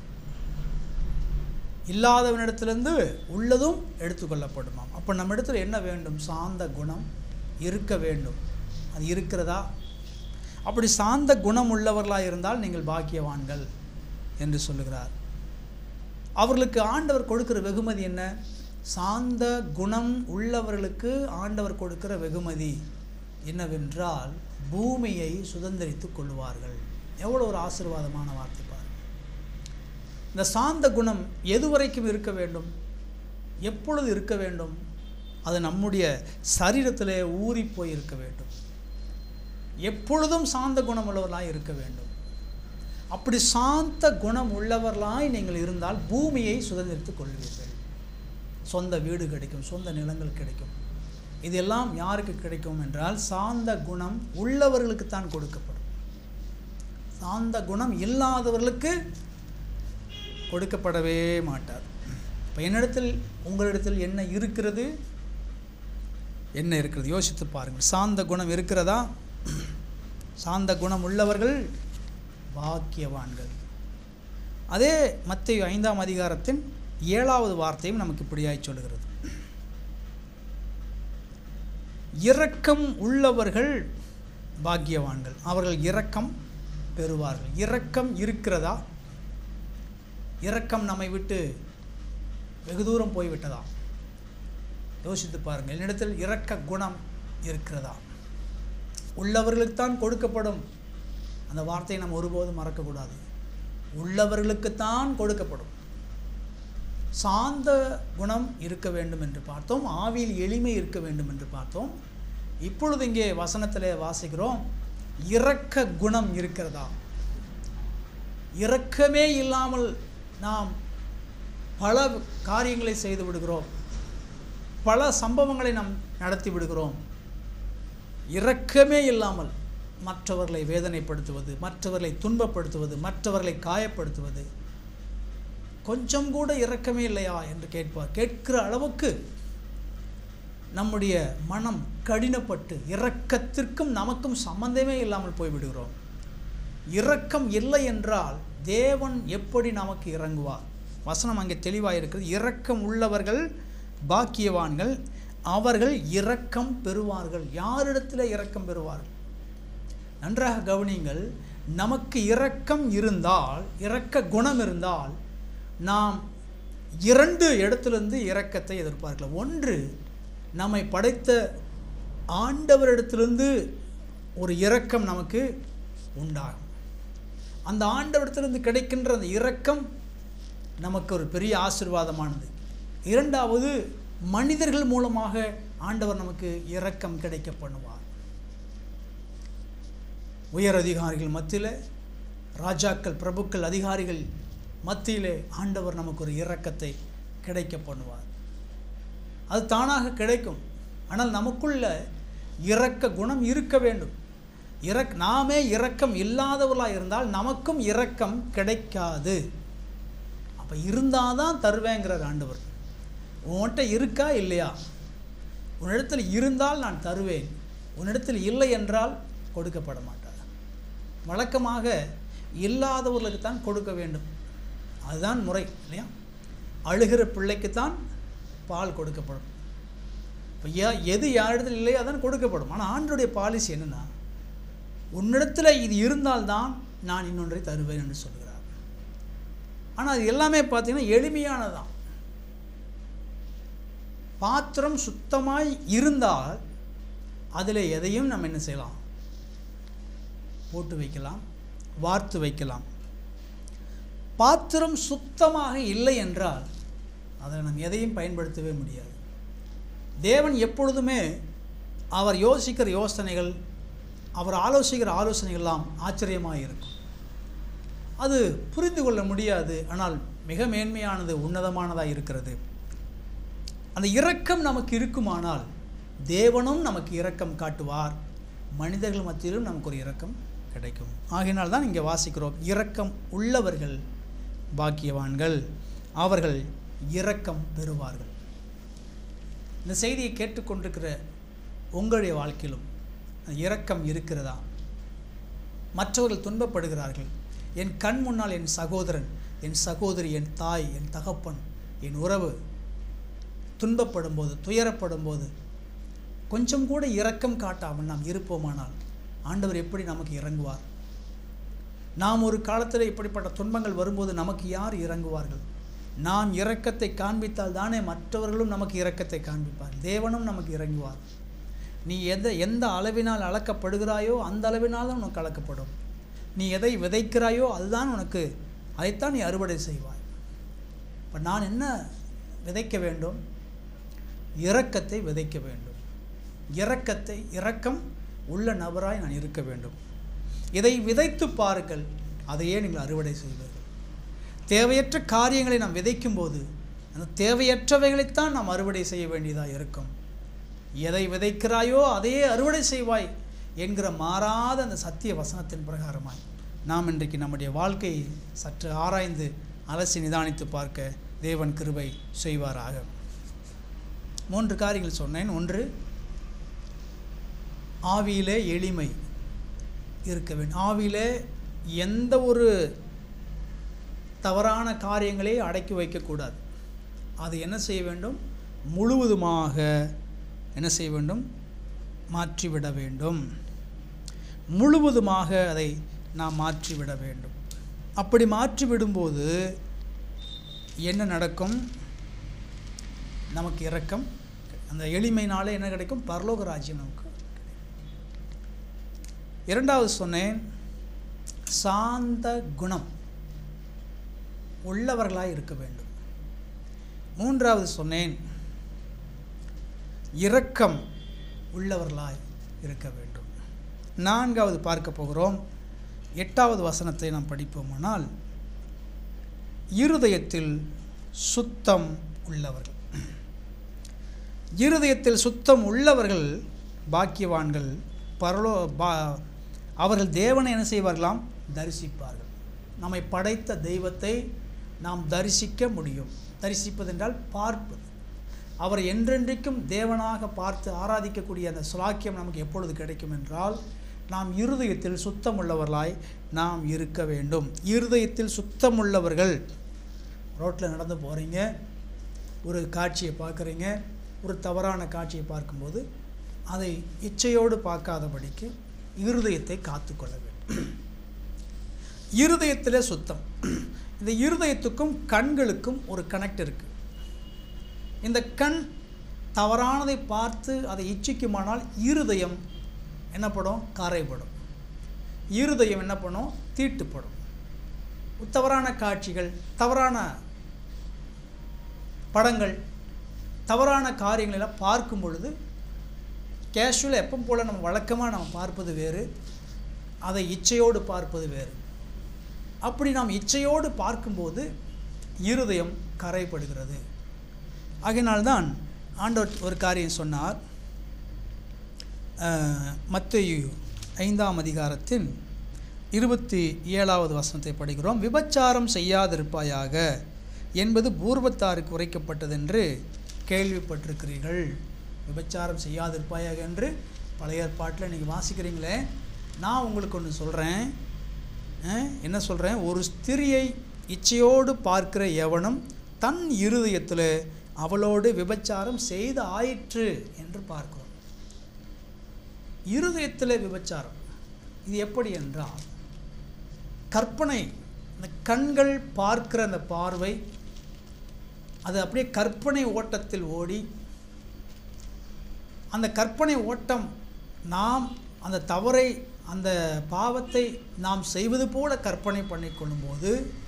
இல்லாதவனிடத்திலிருந்து உள்ளதும் எடுத்துக்கொள்ளப்படுமாம் அப்போ நம்ம இடத்துல என்ன வேண்டும் சாந்த குணம் இருக்க வேண்டும் அது இருக்கிறதா அப்படி சாந்த குணம் உள்ளவர்களாக இருந்தால் நீங்கள் பாக்கியவான்கள் என்று சொல்லுகிறார் அவர்களுக்கு ஆண்டவர் கொடுக்கிற வெகுமதி என்ன சாந்த குணம் உள்ளவர்களுக்கு ஆண்டவர் கொடுக்கிற வெகுமதி என்னவென்றால் பூமியை சுதந்திரித்துக் கொள்வார்கள் எவ்வளோ ஒரு ஆசீர்வாதமான வார்த்தை பாருங்கள் இந்த சாந்த குணம் எது வரைக்கும் இருக்க வேண்டும் எப்பொழுது இருக்க வேண்டும் அது நம்முடைய சரீரத்திலே ஊறி போய் இருக்க வேண்டும் எப்பொழுதும் சாந்த குணம் உள்ளவர்களாய் இருக்க வேண்டும் அப்படி சாந்த குணம் உள்ளவர்களாய் நீங்கள் இருந்தால் பூமியை சுதந்திரித்துக் கொள்வீர்கள் சொந்த வீடு கிடைக்கும் சொந்த நிலங்கள் கிடைக்கும் இதெல்லாம் யாருக்கு கிடைக்கும் என்றால் சாந்த குணம் உள்ளவர்களுக்கு தான் கொடுக்கப்படும் சாந்த குணம் இல்லாதவர்களுக்கு கொடுக்கப்படவே மாட்டார் இப்போ என்னிடத்தில் உங்களிடத்தில் என்ன இருக்கிறது என்ன இருக்கிறது யோசித்து பாருங்கள் சாந்த குணம் இருக்கிறதா சாந்த குணம் உள்ளவர்கள் பாக்கியவான்கள் அதே மத்திய ஐந்தாம் அதிகாரத்தின் ஏழாவது வார்த்தையும் நமக்கு இப்படியாய் சொல்கிறது இரக்கம் உள்ளவர்கள் பாக்கியவான்கள் அவர்கள் இரக்கம் பெறுவார்கள் இரக்கம் இருக்கிறதா இரக்கம் நம்மை விட்டு வெகு தூரம் போய்விட்டதா யோசித்து பாருங்கள் என்னிடத்தில் இரக்க குணம் இருக்கிறதா உள்ளவர்களுக்குத்தான் கொடுக்கப்படும் அந்த வார்த்தையை நம்ம ஒருபோதும் மறக்கக்கூடாது உள்ளவர்களுக்குத்தான் கொடுக்கப்படும் சாந்த குணம் இருக்க வேண்டும் என்று பார்த்தோம் ஆவியில் எளிமை இருக்க வேண்டும் என்று பார்த்தோம் இப்பொழுது இங்கே வசனத்தில் வாசிக்கிறோம் இரக்க குணம் இருக்கிறதா இரக்கமே இல்லாமல் நாம் பல காரியங்களை செய்து விடுகிறோம் பல சம்பவங்களை நாம் நடத்தி விடுகிறோம் இரக்கமே இல்லாமல் மற்றவர்களை வேதனைப்படுத்துவது மற்றவர்களை துன்பப்படுத்துவது மற்றவர்களை காயப்படுத்துவது கொஞ்சம் கூட இரக்கமே இல்லையா என்று கேட்பார் கேட்கிற அளவுக்கு நம்முடைய மனம் கடினப்பட்டு இரக்கத்திற்கும் நமக்கும் சம்பந்தமே இல்லாமல் போய்விடுகிறோம் இரக்கம் இல்லை என்றால் தேவன் எப்படி நமக்கு இறங்குவார் வசனம் அங்கே தெளிவாக இருக்கிறது இரக்கம் உள்ளவர்கள் பாக்கியவான்கள் அவர்கள் இரக்கம் பெறுவார்கள் யாரிடத்தில் இரக்கம் பெறுவார்கள் நன்றாக கவனியுங்கள் நமக்கு இரக்கம் இருந்தால் இரக்க குணம் இருந்தால் நாம் இரண்டு இடத்திலிருந்து இரக்கத்தை எதிர்பார்க்கலாம் ஒன்று நம்மை படைத்த ஆண்டவரிடத்திலிருந்து ஒரு இரக்கம் நமக்கு உண்டாகும் அந்த ஆண்டவரிடத்திலிருந்து கிடைக்கின்ற அந்த இரக்கம் நமக்கு ஒரு பெரிய ஆசிர்வாதமானது இரண்டாவது மனிதர்கள் மூலமாக ஆண்டவர் நமக்கு இரக்கம் கிடைக்க பண்ணுவார் உயர் அதிகாரிகள் மத்தியில் ராஜாக்கள் பிரபுக்கள் அதிகாரிகள் மத்தியிலே ஆண்டவர் நமக்கு ஒரு இரக்கத்தை கிடைக்க பண்ணுவார் அது தானாக கிடைக்கும் ஆனால் நமக்குள்ள இரக்க குணம் இருக்க வேண்டும் இறக் நாமே இரக்கம் இல்லாதவர்களாக இருந்தால் நமக்கும் இரக்கம் கிடைக்காது அப்போ இருந்தால் தான் தருவேங்கிறார் ஆண்டவர் உன்கிட்ட இருக்கா இல்லையா உன்னிடத்தில் இருந்தால் நான் தருவேன் உன்னிடத்தில் இல்லை என்றால் கொடுக்கப்பட மாட்டார் வழக்கமாக இல்லாதவர்களுக்கு தான் கொடுக்க வேண்டும் அதுதான் முறை இல்லையா அழுகிற பிள்ளைக்குத்தான் பால் கொடுக்கப்படும் இப்போ யா எது யாரிடத்தில் இல்லையோ அதான் கொடுக்கப்படும் ஆனால் ஆண்டுடைய பாலிசி என்னென்னா உன்னிடத்தில் இது இருந்தால்தான் நான் இன்னொன்றை தருவேன் என்று சொல்கிறார் ஆனால் அது எல்லாமே பார்த்தீங்கன்னா எளிமையானதான் பாத்திரம் சுத்தமாய் இருந்தால் அதில் எதையும் நம்ம என்ன செய்யலாம் போட்டு வைக்கலாம் வார்த்து வைக்கலாம் பாத்திரம் சுத்தமாக இல்லை என்றால் அதில் நம்ம எதையும் பயன்படுத்தவே முடியாது தேவன் எப்பொழுதுமே அவர் யோசிக்கிற யோசனைகள் அவர் ஆலோசிக்கிற ஆலோசனைகள்லாம் ஆச்சரியமாக இருக்கும் அது புரிந்து கொள்ள முடியாது ஆனால் மிக மேன்மையானது உன்னதமானதாக இருக்கிறது அந்த இரக்கம் நமக்கு இருக்குமானால் தேவனும் நமக்கு இரக்கம் காட்டுவார் மனிதர்கள் மத்தியிலும் நமக்கு ஒரு இரக்கம் கிடைக்கும் ஆகையினால் தான் இங்கே வாசிக்கிறோம் இரக்கம் உள்ளவர்கள் பாக்கியவான்கள் அவர்கள் இரக்கம் பெறுவார்கள் இந்த செய்தியை கேட்டுக்கொண்டிருக்கிற உங்களுடைய வாழ்க்கையிலும் இரக்கம் இருக்கிறதா மற்றவர்கள் துன்பப்படுகிறார்கள் என் கண் முன்னால் என் சகோதரன் என் சகோதரி என் தாய் என் தகப்பன் என் உறவு துன்பப்படும் போது துயரப்படும் போது கொஞ்சம் கூட இரக்கம் காட்டாமல் நாம் இருப்போமானால் ஆண்டவர் எப்படி நமக்கு இறங்குவார் நாம் ஒரு காலத்தில் இப்படிப்பட்ட துன்பங்கள் வரும்போது நமக்கு யார் இறங்குவார்கள் நாம் இரக்கத்தை காண்பித்தால் தானே மற்றவர்களும் நமக்கு இரக்கத்தை காண்பிப்பார் தேவனும் நமக்கு இறங்குவார் நீ எந்த எந்த அளவினால் அளக்கப்படுகிறாயோ அந்த அளவினால் தான் உனக்கு அளக்கப்படும் நீ எதை விதைக்கிறாயோ அதுதான் உனக்கு அதைத்தான் நீ அறுவடை செய்வாய் இப்போ நான் என்ன விதைக்க வேண்டும் இரக்கத்தை விதைக்க வேண்டும் இரக்கத்தை இரக்கம் உள்ள நபராய் நான் இருக்க வேண்டும் இதை விதைத்து பாருங்கள் அதையே நீங்கள் அறுவடை செய்வீர்கள் தேவையற்ற காரியங்களை நாம் விதைக்கும் போது அந்த தேவையற்றவைகளைத்தான் நாம் அறுவடை செய்ய வேண்டியதாக இருக்கும் எதை விதைக்கிறாயோ அதையே அறுவடை செய்வாய் என்கிற மாறாத அந்த சத்திய வசனத்தின் பிரகாரமாய் நாம் இன்றைக்கு நம்முடைய வாழ்க்கையை சற்று ஆராய்ந்து அலசி நிதானித்து பார்க்க தேவன் கிருபை செய்வாராக மூன்று காரியங்கள் சொன்னேன் ஒன்று ஆவியிலே எளிமை இருக்க வேண்டும் ஆவியிலே எந்த ஒரு தவறான காரியங்களை அடக்கி வைக்கக்கூடாது அது என்ன செய்ய வேண்டும் முழுவதுமாக என்ன செய்ய வேண்டும் மாற்றிவிட வேண்டும் முழுவதுமாக அதை நாம் மாற்றிவிட வேண்டும் அப்படி மாற்றிவிடும்போது என்ன நடக்கும் நமக்கு இரக்கம் அந்த எளிமைனால என்ன கிடைக்கும் பரலோக ராஜ்யம் நமக்கு இரண்டாவது சொன்னேன் சாந்த குணம் உள்ளவர்களாய் இருக்க வேண்டும் மூன்றாவது சொன்னேன் இரக்கம் உள்ளவர்களாய் இருக்க வேண்டும் நான்காவது பார்க்க போகிறோம் எட்டாவது வசனத்தை நாம் படிப்போமானால் இருதயத்தில் சுத்தம் உள்ளவர்கள் இருதயத்தில் சுத்தம் உள்ளவர்கள் பாக்கியவான்கள் பரலோ பா அவர்கள் தேவனை என்ன செய்வார்களாம் தரிசிப்பார்கள் நம்மை படைத்த தெய்வத்தை நாம் தரிசிக்க முடியும் தரிசிப்பதென்றால் பார்ப்பது அவர் என்றென்றைக்கும் தேவனாக பார்த்து ஆராதிக்கக்கூடிய அந்த சுலாக்கியம் நமக்கு எப்பொழுது கிடைக்கும் என்றால் நாம் இருதயத்தில் சுத்தமுள்ளவர்களாய் நாம் இருக்க வேண்டும் இருதயத்தில் சுத்தமுள்ளவர்கள் ரோட்டில் நடந்து போகிறீங்க ஒரு காட்சியை பார்க்குறீங்க ஒரு தவறான காட்சியை பார்க்கும்போது அதை இச்சையோடு பார்க்காதபடிக்கு இருதயத்தை காத்துக்கொள்ள வேண்டும் இருதயத்தில் சுத்தம் இந்த இருதயத்துக்கும் கண்களுக்கும் ஒரு கனெக்ட் இருக்குது இந்த கண் தவறானதை பார்த்து அதை இச்சிக்குமானால் இருதயம் என்னப்படும் கரைப்படும் இருதயம் என்ன பண்ணும் தீட்டுப்படும் தவறான காட்சிகள் தவறான படங்கள் தவறான காரியங்கள் எல்லாம் பார்க்கும் பொழுது கேஷுவலாக எப்போ போல் நம்ம வழக்கமாக நம்ம பார்ப்பது வேறு அதை இச்சையோடு பார்ப்பது வேறு அப்படி நாம் இச்சையோடு பார்க்கும்போது இருதயம் கரைப்படுகிறது ஆகையினால்தான் ஆண்டவர் ஒரு காரியம் சொன்னார் மத்தையு ஐந்தாம் அதிகாரத்தின் இருபத்தி ஏழாவது வசனத்தை படிக்கிறோம் விபச்சாரம் செய்யாதிருப்பாயாக என்பது பூர்வத்தாருக்கு உரைக்கப்பட்டதென்று கேள்விப்பட்டிருக்கிறீர்கள் விபச்சாரம் செய்யாதிருப்பாயாக என்று பழைய ஏற்பாட்டில் நீங்கள் வாசிக்கிறீங்களே நான் உங்களுக்கு ஒன்று சொல்கிறேன் என்ன சொல்கிறேன் ஒரு ஸ்திரியை இச்சையோடு பார்க்கிற எவனும் தன் இருதயத்தில் அவளோடு விபச்சாரம் செய்து ஆயிற்று என்று பார்க்கிறோம் இருதயத்தில் விபச்சாரம் இது எப்படி என்றால் கற்பனை இந்த கண்கள் பார்க்கிற அந்த பார்வை அது அப்படியே கற்பனை ஓட்டத்தில் ஓடி அந்த கற்பனை ஓட்டம் நாம் அந்த தவறை அந்த பாவத்தை நாம் செய்வது போல கற்பனை பண்ணிக்கொள்ளும்போது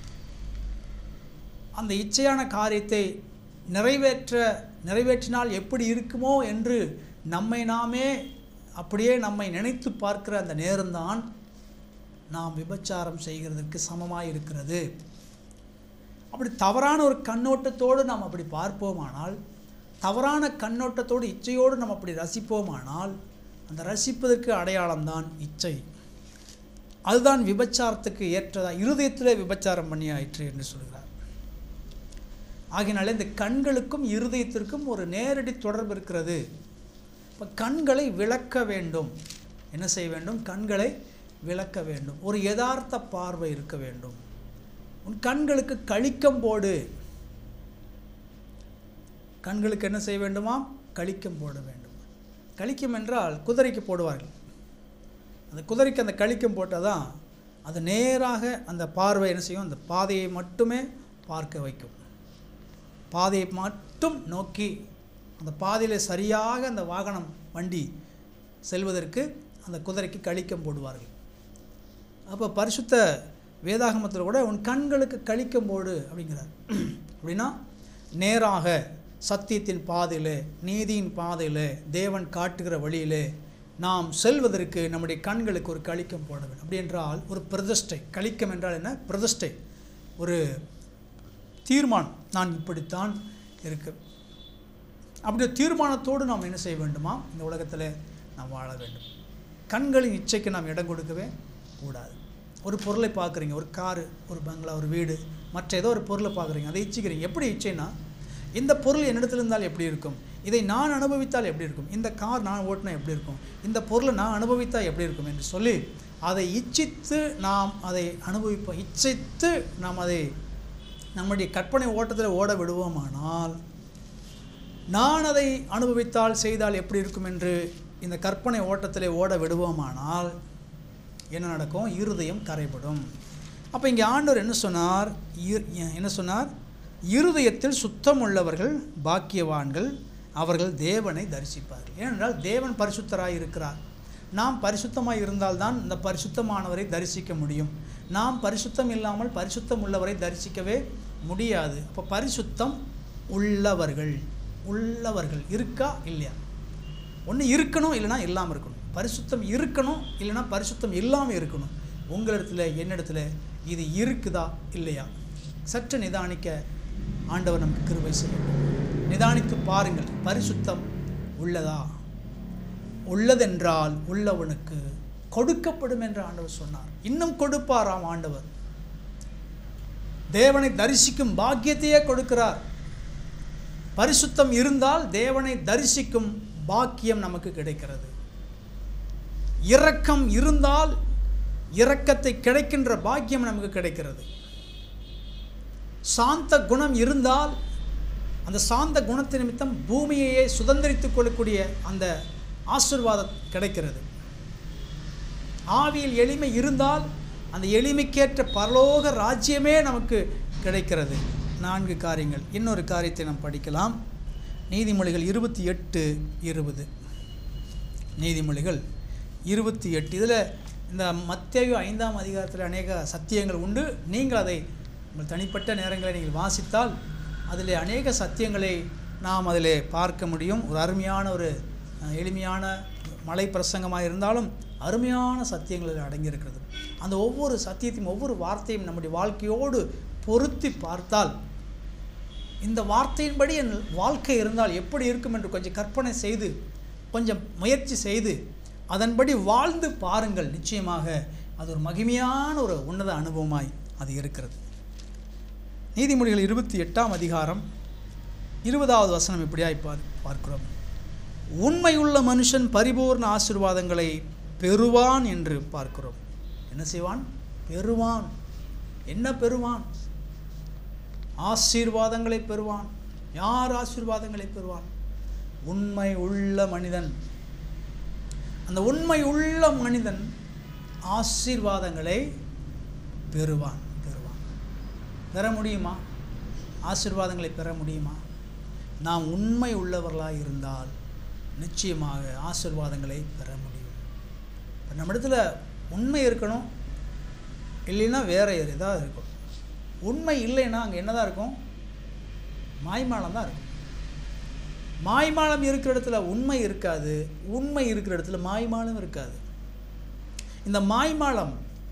அந்த இச்சையான காரியத்தை நிறைவேற்ற நிறைவேற்றினால் எப்படி இருக்குமோ என்று நம்மை நாமே அப்படியே நம்மை நினைத்து பார்க்கிற அந்த நேரம்தான் நாம் விபச்சாரம் செய்கிறதுக்கு சமமாக இருக்கிறது அப்படி தவறான ஒரு கண்ணோட்டத்தோடு நாம் அப்படி பார்ப்போமானால் தவறான கண்ணோட்டத்தோடு இச்சையோடு நம்ம அப்படி ரசிப்போமானால் அந்த ரசிப்பதற்கு அடையாளம்தான் இச்சை அதுதான் விபச்சாரத்துக்கு ஏற்றதா இருதயத்தில் விபச்சாரம் பண்ணி ஆயிற்று என்று சொல்கிறார் ஆகினால இந்த கண்களுக்கும் இருதயத்திற்கும் ஒரு நேரடி தொடர்பு இருக்கிறது இப்போ கண்களை விளக்க வேண்டும் என்ன செய்ய வேண்டும் கண்களை விளக்க வேண்டும் ஒரு யதார்த்த பார்வை இருக்க வேண்டும் உன் கண்களுக்கு கழிக்கம் போடு கண்களுக்கு என்ன செய்ய வேண்டுமா கழிக்கம் போட வேண்டும் கழிக்கம் என்றால் குதிரைக்கு போடுவார்கள் அந்த குதிரைக்கு அந்த கழிக்கம் போட்டால் தான் அது நேராக அந்த பார்வை என்ன செய்யும் அந்த பாதையை மட்டுமே பார்க்க வைக்கும் பாதையை மட்டும் நோக்கி அந்த பாதையில் சரியாக அந்த வாகனம் வண்டி செல்வதற்கு அந்த குதிரைக்கு கழிக்கம் போடுவார்கள் அப்போ பரிசுத்த வேதாகமத்தில் கூட உன் கண்களுக்கு கழிக்கம் போடு அப்படிங்கிறார் அப்படின்னா நேராக சத்தியத்தின் பாதையில் நீதியின் பாதையில் தேவன் காட்டுகிற வழியிலே நாம் செல்வதற்கு நம்முடைய கண்களுக்கு ஒரு கழிக்கம் போட வேண்டும் அப்படி என்றால் ஒரு பிரதிஷ்டை கழிக்கம் என்றால் என்ன பிரதிஷ்டை ஒரு தீர்மானம் நான் இப்படித்தான் இருக்க அப்படி ஒரு தீர்மானத்தோடு நாம் என்ன செய்ய வேண்டுமா இந்த உலகத்தில் நாம் வாழ வேண்டும் கண்களின் இச்சைக்கு நாம் இடம் கொடுக்கவே கூடாது ஒரு பொருளை பார்க்குறீங்க ஒரு காரு ஒரு பங்களா ஒரு வீடு மற்ற ஏதோ ஒரு பொருளை பார்க்குறீங்க அதை இச்சிக்கிறீங்க எப்படி இச்சைனா இந்த பொருள் என்னிடத்தில் இருந்தால் எப்படி இருக்கும் இதை நான் அனுபவித்தால் எப்படி இருக்கும் இந்த கார் நான் ஓட்டினா எப்படி இருக்கும் இந்த பொருளை நான் அனுபவித்தால் எப்படி இருக்கும் என்று சொல்லி அதை இச்சித்து நாம் அதை அனுபவிப்போம் இச்சித்து நாம் அதை நம்முடைய கற்பனை ஓட்டத்தில் ஓட விடுவோமானால் நான் அதை அனுபவித்தால் செய்தால் எப்படி இருக்கும் என்று இந்த கற்பனை ஓட்டத்திலே ஓட விடுவோமானால் என்ன நடக்கும் இருதயம் கரைபடும் அப்போ இங்கே ஆண்டவர் என்ன சொன்னார் இரு- என்ன சொன்னார் இருதயத்தில் சுத்தம் உள்ளவர்கள் பாக்கியவான்கள் அவர்கள் தேவனை தரிசிப்பார்கள் ஏனென்றால் தேவன் பரிசுத்தராய் இருக்கிறார் நாம் பரிசுத்தமாய் இருந்தால்தான் இந்த பரிசுத்தமானவரை தரிசிக்க முடியும் நாம் பரிசுத்தம் இல்லாமல் பரிசுத்தம் உள்ளவரை தரிசிக்கவே முடியாது அப்போ பரிசுத்தம் உள்ளவர்கள் உள்ளவர்கள் இருக்கா இல்லையா ஒன்று இருக்கணும் இல்லைன்னா இல்லாமல் இருக்கணும் பரிசுத்தம் இருக்கணும் இல்லைன்னா பரிசுத்தம் இல்லாமல் இருக்கணும் உங்களிடத்துல என்னிடத்துல இது இருக்குதா இல்லையா சற்று நிதானிக்க ஆண்டவர் நமக்கு கிருபை செய்யும் நிதானித்து பாருங்கள் பரிசுத்தம் உள்ளதா உள்ளதென்றால் உள்ளவனுக்கு கொடுக்கப்படும் என்று ஆண்டவர் சொன்னார் இன்னும் கொடுப்பாராம் ஆண்டவர் தேவனை தரிசிக்கும் பாக்கியத்தையே கொடுக்கிறார் பரிசுத்தம் இருந்தால் தேவனை தரிசிக்கும் பாக்கியம் நமக்கு கிடைக்கிறது இரக்கம் இருந்தால் இரக்கத்தை கிடைக்கின்ற பாக்கியம் நமக்கு கிடைக்கிறது சாந்த குணம் இருந்தால் அந்த சாந்த குணத்தின் நிமித்தம் பூமியையே சுதந்திரித்துக் கொள்ளக்கூடிய அந்த ஆசிர்வாதம் கிடைக்கிறது ஆவியில் எளிமை இருந்தால் அந்த எளிமைக்கேற்ற பரலோக ராஜ்யமே நமக்கு கிடைக்கிறது நான்கு காரியங்கள் இன்னொரு காரியத்தை நாம் படிக்கலாம் நீதிமொழிகள் இருபத்தி எட்டு இருபது நீதிமொழிகள் இருபத்தி எட்டு இதில் இந்த மத்தேயு ஐந்தாம் அதிகாரத்தில் அநேக சத்தியங்கள் உண்டு நீங்கள் அதை உங்கள் தனிப்பட்ட நேரங்களை நீங்கள் வாசித்தால் அதில் அநேக சத்தியங்களை நாம் அதில் பார்க்க முடியும் ஒரு அருமையான ஒரு அஹ், எளிமையான மலை பிரசங்கமாக இருந்தாலும் அருமையான சத்தியங்கள் அதில் அடங்கியிருக்கிறது அந்த ஒவ்வொரு சத்தியத்தையும் ஒவ்வொரு வார்த்தையும் நம்முடைய வாழ்க்கையோடு பொருத்தி பார்த்தால் இந்த வார்த்தையின்படி என் வாழ்க்கை இருந்தால் எப்படி இருக்கும் என்று கொஞ்சம் கற்பனை செய்து கொஞ்சம் முயற்சி செய்து அதன்படி வாழ்ந்து பாருங்கள் நிச்சயமாக அது ஒரு மகிமையான ஒரு உன்னத அனுபவமாய் அது இருக்கிறது நீதிமொழிகள் இருபத்தி எட்டாம் அதிகாரம் இருபதாவது வசனம் இப்படியாய் பார் பார்க்கிறோம் உண்மையுள்ள மனுஷன் பரிபூர்ண ஆசீர்வாதங்களை பெறுவான் என்று பார்க்கிறோம் என்ன செய்வான் பெறுவான் என்ன பெறுவான் ஆசீர்வாதங்களை பெறுவான் யார் ஆசீர்வாதங்களை பெறுவான் உண்மை உள்ள மனிதன் அந்த உண்மை உள்ள மனிதன் ஆசீர்வாதங்களை பெறுவான் பெறுவான் பெற முடியுமா ஆசீர்வாதங்களை பெற முடியுமா நாம் உண்மை உள்ளவர்களாக இருந்தால் நிச்சயமாக ஆசீர்வாதங்களை பெற முடியும் இப்போ நம்ம இடத்துல உண்மை இருக்கணும் இல்லைன்னா வேற ஏதாவது இருக்கும் உண்மை இல்லைன்னா அங்கே என்னதான் இருக்கும் மாய்மாலம் தான் இருக்கும் மாய்மாலம் இருக்கிற இடத்துல உண்மை இருக்காது உண்மை இருக்கிற இடத்துல மாய்மாலம் இருக்காது இந்த மாய்மாலம்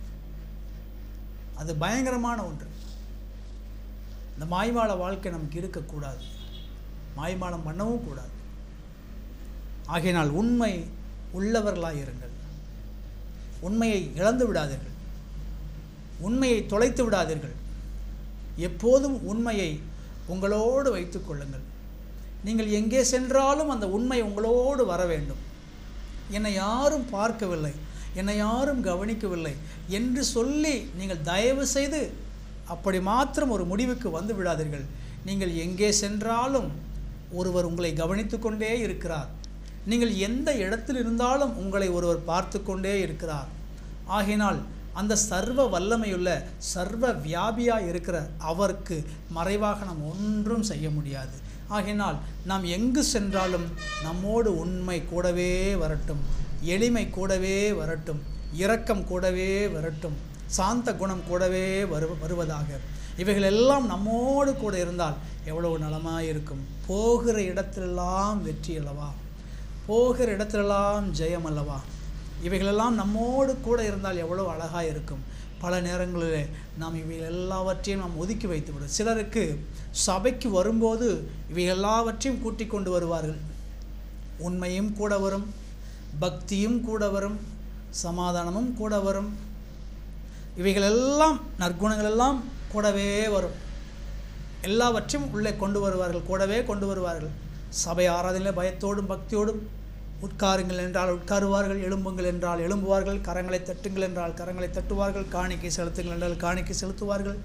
அது பயங்கரமான ஒன்று இந்த மாய்மால வாழ்க்கை நமக்கு இருக்கக்கூடாது மாய்மாலம் பண்ணவும் கூடாது ஆகையினால் உண்மை உள்ளவர்களாக இருங்கள் உண்மையை இழந்து விடாதீர்கள் உண்மையை தொலைத்து விடாதீர்கள் எப்போதும் உண்மையை உங்களோடு வைத்துக் கொள்ளுங்கள் நீங்கள் எங்கே சென்றாலும் அந்த உண்மை உங்களோடு வர வேண்டும் என்னை யாரும் பார்க்கவில்லை என்னை யாரும் கவனிக்கவில்லை என்று சொல்லி நீங்கள் தயவு செய்து அப்படி மாத்திரம் ஒரு முடிவுக்கு வந்து விடாதீர்கள் நீங்கள் எங்கே சென்றாலும் ஒருவர் உங்களை கவனித்து கொண்டே இருக்கிறார் நீங்கள் எந்த இடத்தில் இருந்தாலும் உங்களை ஒருவர் பார்த்து கொண்டே இருக்கிறார் ஆகையினால் அந்த சர்வ வல்லமையுள்ள சர்வ வியாபியாக இருக்கிற அவருக்கு மறைவாக நாம் ஒன்றும் செய்ய முடியாது ஆகையினால் நாம் எங்கு சென்றாலும் நம்மோடு உண்மை கூடவே வரட்டும் எளிமை கூடவே வரட்டும் இரக்கம் கூடவே வரட்டும் சாந்த குணம் கூடவே வரு வருவதாக இவைகள் எல்லாம் நம்மோடு கூட இருந்தால் எவ்வளவு நலமாக இருக்கும் போகிற இடத்திலெல்லாம் வெற்றி அல்லவா போகிற இடத்திலெல்லாம் ஜெயம் அல்லவா இவைகளெல்லாம் நம்மோடு கூட இருந்தால் எவ்வளோ அழகாக இருக்கும் பல நேரங்களில் நாம் இவை எல்லாவற்றையும் நாம் ஒதுக்கி வைத்துவிடும் சிலருக்கு சபைக்கு வரும்போது இவை எல்லாவற்றையும் கூட்டிக் கொண்டு வருவார்கள் உண்மையும் கூட வரும் பக்தியும் கூட வரும் சமாதானமும் கூட வரும் இவைகளெல்லாம் நற்குணங்கள் எல்லாம் கூடவே வரும் எல்லாவற்றையும் உள்ளே கொண்டு வருவார்கள் கூடவே கொண்டு வருவார்கள் சபை ஆராதனையில் பயத்தோடும் பக்தியோடும் உட்காருங்கள் என்றால் உட்காருவார்கள் எழும்புங்கள் என்றால் எழும்புவார்கள் கரங்களை தட்டுங்கள் என்றால் கரங்களை தட்டுவார்கள் காணிக்கை செலுத்துங்கள் என்றால் காணிக்கை செலுத்துவார்கள்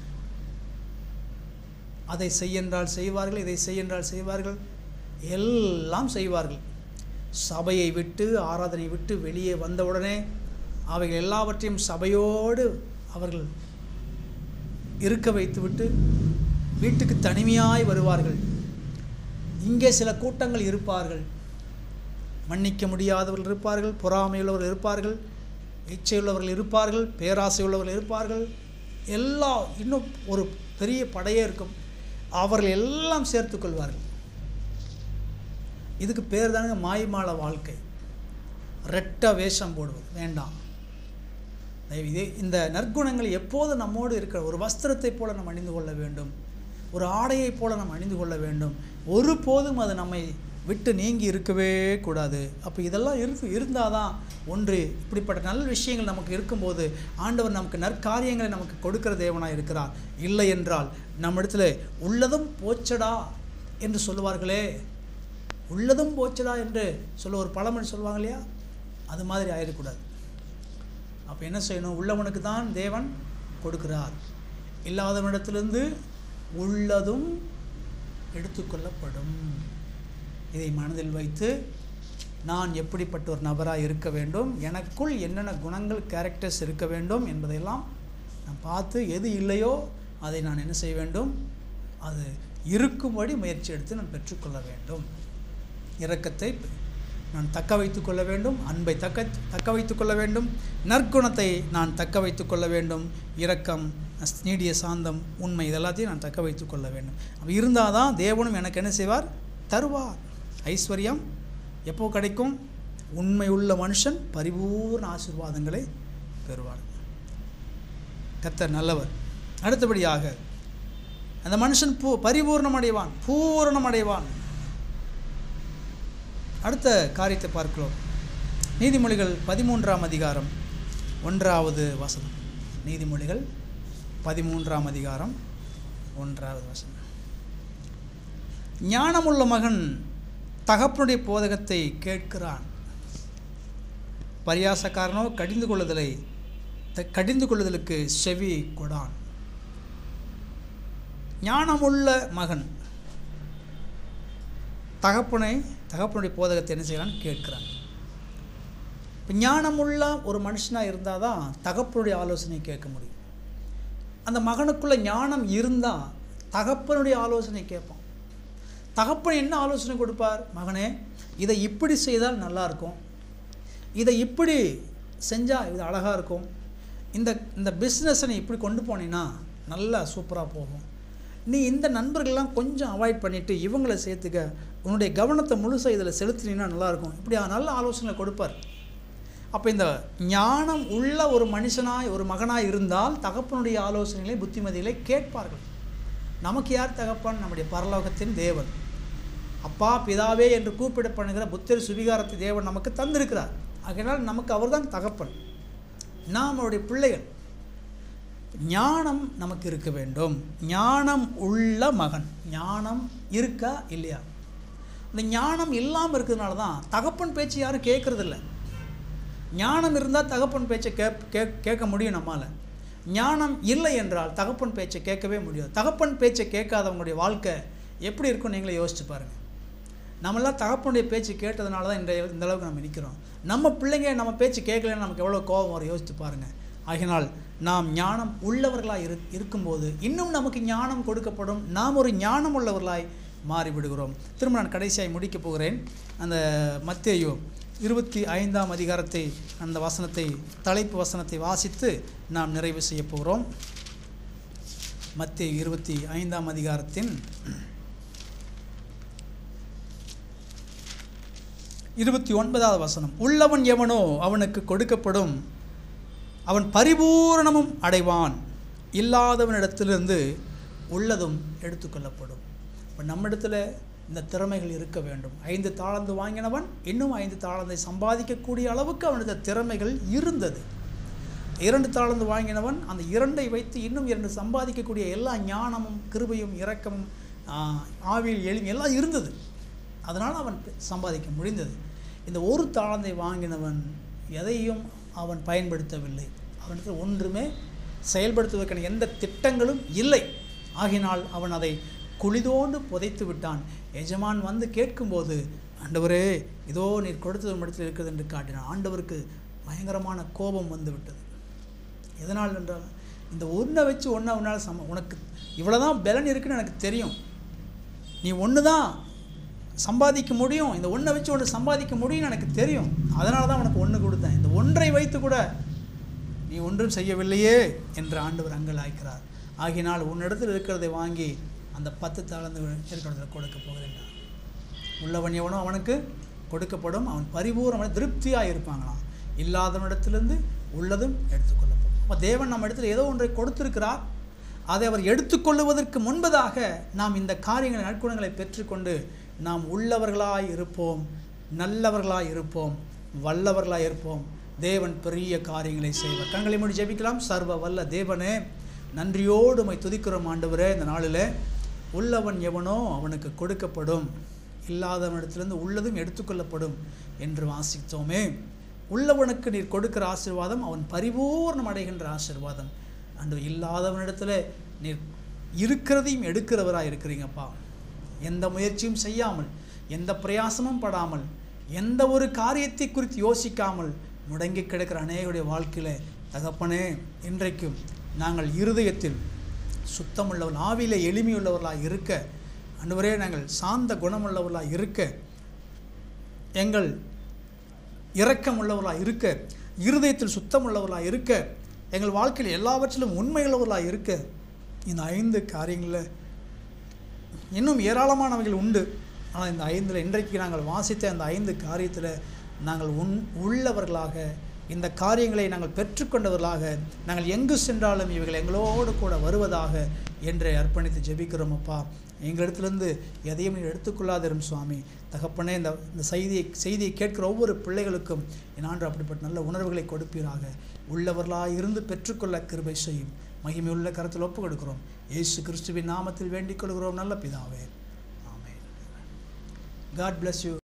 அதை செய்யென்றால் செய்வார்கள் இதை செய்யென்றால் செய்வார்கள் எல்லாம் செய்வார்கள் சபையை விட்டு ஆராதனை விட்டு வெளியே வந்தவுடனே அவைகள் எல்லாவற்றையும் சபையோடு அவர்கள் இருக்க வைத்துவிட்டு வீட்டுக்கு தனிமையாய் வருவார்கள் இங்கே சில கூட்டங்கள் இருப்பார்கள் மன்னிக்க முடியாதவர்கள் இருப்பார்கள் பொறாமையுள்ளவர்கள் இருப்பார்கள் இச்சையுள்ளவர்கள் இருப்பார்கள் பேராசை உள்ளவர்கள் இருப்பார்கள் எல்லா இன்னும் ஒரு பெரிய படையே இருக்கும் அவர்கள் எல்லாம் சேர்த்து கொள்வார்கள் இதுக்கு பேர் தானுங்க மாய்மால வாழ்க்கை ரெட்ட வேஷம் போடுவது வேண்டாம் தயவு இது இந்த நற்குணங்கள் எப்போது நம்மோடு இருக்கிற ஒரு வஸ்திரத்தைப் போல நாம் அணிந்து கொள்ள வேண்டும் ஒரு ஆடையைப் போல நாம் அணிந்து கொள்ள வேண்டும் ஒருபோதும் அது நம்மை விட்டு நீங்கி இருக்கவே கூடாது அப்போ இதெல்லாம் இருக்கு இருந்தால் தான் ஒன்று இப்படிப்பட்ட நல்ல விஷயங்கள் நமக்கு இருக்கும்போது ஆண்டவர் நமக்கு நற்காரியங்களை நமக்கு கொடுக்கிற தேவனாக இருக்கிறார் இல்லை என்றால் நம்மிடத்தில் உள்ளதும் போச்சடா என்று சொல்லுவார்களே உள்ளதும் போச்சடா என்று சொல்ல ஒரு பழமொழி சொல்லுவாங்க இல்லையா அது மாதிரி ஆயிடக்கூடாது அப்போ என்ன செய்யணும் உள்ளவனுக்கு தான் தேவன் கொடுக்கிறார் இல்லாதவனிடத்திலிருந்து உள்ளதும் எடுத்துக்கொள்ளப்படும் இதை மனதில் வைத்து நான் எப்படிப்பட்ட ஒரு நபராக இருக்க வேண்டும் எனக்குள் என்னென்ன குணங்கள் கேரக்டர்ஸ் இருக்க வேண்டும் என்பதையெல்லாம் நான் பார்த்து எது இல்லையோ அதை நான் என்ன செய்ய வேண்டும் அது இருக்கும்படி முயற்சி எடுத்து நான் பெற்றுக்கொள்ள வேண்டும் இரக்கத்தை நான் தக்க வைத்துக் கொள்ள வேண்டும் அன்பை தக்க தக்க வைத்துக் கொள்ள வேண்டும் நற்குணத்தை நான் தக்க வைத்துக் கொள்ள வேண்டும் இரக்கம் நீடிய சாந்தம் உண்மை இதெல்லாத்தையும் நான் தக்க வைத்துக் கொள்ள வேண்டும் அப்படி இருந்தால் தான் தேவனும் எனக்கு என்ன செய்வார் தருவார் ஐஸ்வர்யம் எப்போ கிடைக்கும் உண்மை உள்ள மனுஷன் பரிபூர்ண ஆசீர்வாதங்களை பெறுவார் கத்தர் நல்லவர் அடுத்தபடியாக அந்த மனுஷன் பூ பரிபூர்ணம் அடைவான் பூரணம் அடைவான் அடுத்த காரியத்தை பார்க்கிறோம் நீதிமொழிகள் பதிமூன்றாம் அதிகாரம் ஒன்றாவது வசனம் நீதிமொழிகள் பதிமூன்றாம் அதிகாரம் ஒன்றாவது வசனம் ஞானமுள்ள மகன் தகப்பனுடைய போதகத்தை கேட்கிறான் பரியாசக்காரனோ கடிந்து கொள்ளுதலை த- கடிந்து கொள்ளுதலுக்கு செவி கொடான் ஞானமுள்ள மகன் தகப்பனை தகப்பனுடைய போதகத்தை என்ன செய்கிறான் கேட்கிறான் இப்போ ஞானமுள்ள ஒரு மனுஷனாக இருந்தால் தான் தகப்பனுடைய ஆலோசனை கேட்க முடியும் அந்த மகனுக்குள்ள ஞானம் இருந்தால் தகப்பனுடைய ஆலோசனை கேட்பான் தகப்பன் என்ன ஆலோசனை கொடுப்பார் மகனே இதை இப்படி செய்தால் நல்லா இருக்கும் இதை இப்படி செஞ்சால் இது அழகாக இருக்கும் இந்த இந்த பிஸ்னஸை நீ இப்படி கொண்டு போனீன்னா நல்லா சூப்பராக போகும் நீ இந்த நண்பர்கள்லாம் கொஞ்சம் அவாய்ட் பண்ணிவிட்டு இவங்களை சேர்த்துக்க உன்னுடைய கவனத்தை முழுசாக இதில் செலுத்தினீங்கன்னா நல்லாயிருக்கும் இப்படி நல்ல ஆலோசனை கொடுப்பார் அப்போ இந்த ஞானம் உள்ள ஒரு மனுஷனாய் ஒரு மகனாய் இருந்தால் தகப்பனுடைய ஆலோசனைகளை புத்திமதிகளை கேட்பார்கள் நமக்கு யார் தகப்பன் நம்முடைய பரலோகத்தின் தேவன் அப்பா பிதாவே என்று கூப்பிடப்படுகிற புத்தர் சுவிகாரத்தை தேவன் நமக்கு தந்திருக்கிறார் ஆகையினால் நமக்கு அவர்தான் தகப்பன் நாம் அவருடைய பிள்ளைகள் ஞானம் நமக்கு இருக்க வேண்டும் ஞானம் உள்ள மகன் ஞானம் இருக்கா இல்லையா இந்த ஞானம் இல்லாமல் இருக்கிறதுனால தான் தகப்பன் பேச்சு யாரும் கேட்குறதில்ல ஞானம் இருந்தால் தகப்பன் பேச்சை கேப் கேக் கேட்க முடியும் நம்மால் ஞானம் இல்லை என்றால் தகப்பன் பேச்சை கேட்கவே முடியாது தகப்பன் பேச்சை கேட்காதவங்களுடைய வாழ்க்கை எப்படி இருக்கும் நீங்களே யோசிச்சு பாருங்கள் நம்மளாம் தகப்பனுடைய பேச்சு கேட்டதுனால தான் இன்றைய இந்த அளவுக்கு நம்ம நிற்கிறோம் நம்ம பிள்ளைங்க நம்ம பேச்சு கேட்கலன்னு நமக்கு எவ்வளோ கோபம் வரும் யோசித்து பாருங்கள் ஆகினால் நாம் ஞானம் உள்ளவர்களாய் இரு இருக்கும்போது இன்னும் நமக்கு ஞானம் கொடுக்கப்படும் நாம் ஒரு ஞானம் உள்ளவர்களாய் மாறிவிடுகிறோம் திரும்ப நான் கடைசியாய் முடிக்கப் போகிறேன் அந்த மத்தேயு இருபத்தி ஐந்தாம் அதிகாரத்தை அந்த வசனத்தை தலைப்பு வசனத்தை வாசித்து நாம் நிறைவு செய்ய போகிறோம் மத்தேயு இருபத்தி ஐந்தாம் அதிகாரத்தின் இருபத்தி ஒன்பதாவது வசனம் உள்ளவன் எவனோ அவனுக்கு கொடுக்கப்படும் அவன் பரிபூரணமும் அடைவான் இல்லாதவனிடத்திலிருந்து உள்ளதும் எடுத்துக்கொள்ளப்படும் இப்போ நம்மிடத்தில் இந்த திறமைகள் இருக்க வேண்டும் ஐந்து தாளந்து வாங்கினவன் இன்னும் ஐந்து தாளந்தை சம்பாதிக்கக்கூடிய அளவுக்கு அவனது திறமைகள் இருந்தது இரண்டு தாளந்து வாங்கினவன் அந்த இரண்டை வைத்து இன்னும் இரண்டு சம்பாதிக்கக்கூடிய எல்லா ஞானமும் கிருபையும் இரக்கமும் ஆவியில் எளிமை எல்லாம் இருந்தது அதனால் அவன் சம்பாதிக்க முடிந்தது இந்த ஒரு தாளந்தை வாங்கினவன் எதையும் அவன் பயன்படுத்தவில்லை அவனுக்கு ஒன்றுமே செயல்படுத்துவதற்கான எந்த திட்டங்களும் இல்லை ஆகினால் அவன் அதை குளிதோண்டு புதைத்து விட்டான் எஜமான் வந்து கேட்கும்போது ஆண்டவரே இதோ நீர் கொடுத்தது இடத்தில் இருக்கிறது என்று காட்டினான் ஆண்டவருக்கு பயங்கரமான கோபம் வந்து விட்டது எதனால் என்றால் இந்த ஒன்றை வச்சு ஒன்றை உன்னால் சம உனக்கு இவ்வளோதான் பலன் இருக்குன்னு எனக்கு தெரியும் நீ ஒன்று தான் சம்பாதிக்க முடியும் இந்த ஒன்றை வச்சு ஒன்று சம்பாதிக்க முடியும்னு எனக்கு தெரியும் அதனால தான் உனக்கு ஒன்று கொடுத்தேன் இந்த ஒன்றை வைத்து கூட நீ ஒன்றும் செய்யவில்லையே என்று ஆண்டவர் அங்கள் ஆய்க்கிறார் ஆகினால் உன்னிடத்தில் இருக்கிறதை வாங்கி அந்த பத்து தாளந்து இருக்கிறதில் கொடுக்க போகிறேன் உள்ளவன் எவனோ அவனுக்கு கொடுக்கப்படும் அவன் பரிபூர்ணமான திருப்தியாக இருப்பாங்களாம் இல்லாதவனிடத்திலிருந்து உள்ளதும் எடுத்துக்கொள்ளப்படும் அப்போ தேவன் நம்ம இடத்துல ஏதோ ஒன்றை கொடுத்திருக்கிறார் அதை அவர் எடுத்துக்கொள்ளுவதற்கு முன்பதாக நாம் இந்த காரியங்களை நற்குணங்களை பெற்றுக்கொண்டு நாம் உள்ளவர்களாய் இருப்போம் நல்லவர்களாய் இருப்போம் வல்லவர்களாய் இருப்போம் தேவன் பெரிய காரியங்களை செய்வார் கண்களை மூடி ஜெபிக்கலாம் சர்வ வல்ல தேவனே நன்றியோடு உமை துதிக்கிறோம் ஆண்டவரே இந்த நாளில் உள்ளவன் எவனோ அவனுக்கு கொடுக்கப்படும் இல்லாதவனிடத்திலிருந்து உள்ளதும் எடுத்துக்கொள்ளப்படும் என்று வாசித்தோமே உள்ளவனுக்கு நீர் கொடுக்கிற ஆசீர்வாதம் அவன் பரிபூர்ணம் அடைகின்ற ஆசீர்வாதம் அன்று இல்லாதவனிடத்தில் நீர் இருக்கிறதையும் எடுக்கிறவராக இருக்கிறீங்கப்பா எந்த முயற்சியும் செய்யாமல் எந்த பிரயாசமும் படாமல் எந்த ஒரு காரியத்தை குறித்து யோசிக்காமல் முடங்கி கிடக்கிற அநேகருடைய வாழ்க்கையில் தகப்பனே இன்றைக்கும் நாங்கள் இருதயத்தில் சுத்தமுள்ளவர் ஆவியில் எளிமையுள்ளவர்களாக இருக்க அன்றுவரே நாங்கள் சாந்த குணமுள்ளவர்களாக இருக்க எங்கள் இரக்கம் உள்ளவர்களாக இருக்க இருதயத்தில் சுத்தம் உள்ளவர்களாக இருக்க எங்கள் வாழ்க்கையில் எல்லாவற்றிலும் உண்மையுள்ளவர்களாக இருக்க இந்த ஐந்து காரியங்களில் இன்னும் ஏராளமானவைகள் உண்டு ஆனால் இந்த ஐந்தில் இன்றைக்கு நாங்கள் வாசித்த அந்த ஐந்து காரியத்தில் நாங்கள் உன் உள்ளவர்களாக இந்த காரியங்களை நாங்கள் பெற்றுக்கொண்டவர்களாக நாங்கள் எங்கு சென்றாலும் இவைகள் எங்களோடு கூட வருவதாக என்று அர்ப்பணித்து ஜெபிக்கிறோம் அப்பா எங்களிடத்துலேருந்து எதையும் நீர் எடுத்துக்கொள்ளாதிரும் சுவாமி தகப்பனே இந்த இந்த செய்தியை செய்தியை கேட்கிற ஒவ்வொரு பிள்ளைகளுக்கும் என் ஆண்டு அப்படிப்பட்ட நல்ல உணர்வுகளை கொடுப்பீராக உள்ளவர்களாக இருந்து பெற்றுக்கொள்ள கிருபை செய்யும் மகிமையுள்ள கருத்தில் ஒப்பு கொடுக்கிறோம் இயேசு கிறிஸ்துவின் நாமத்தில் வேண்டிக் கொள்கிறோம் நல்ல பிதாவே ஆமென் காட் bless யூ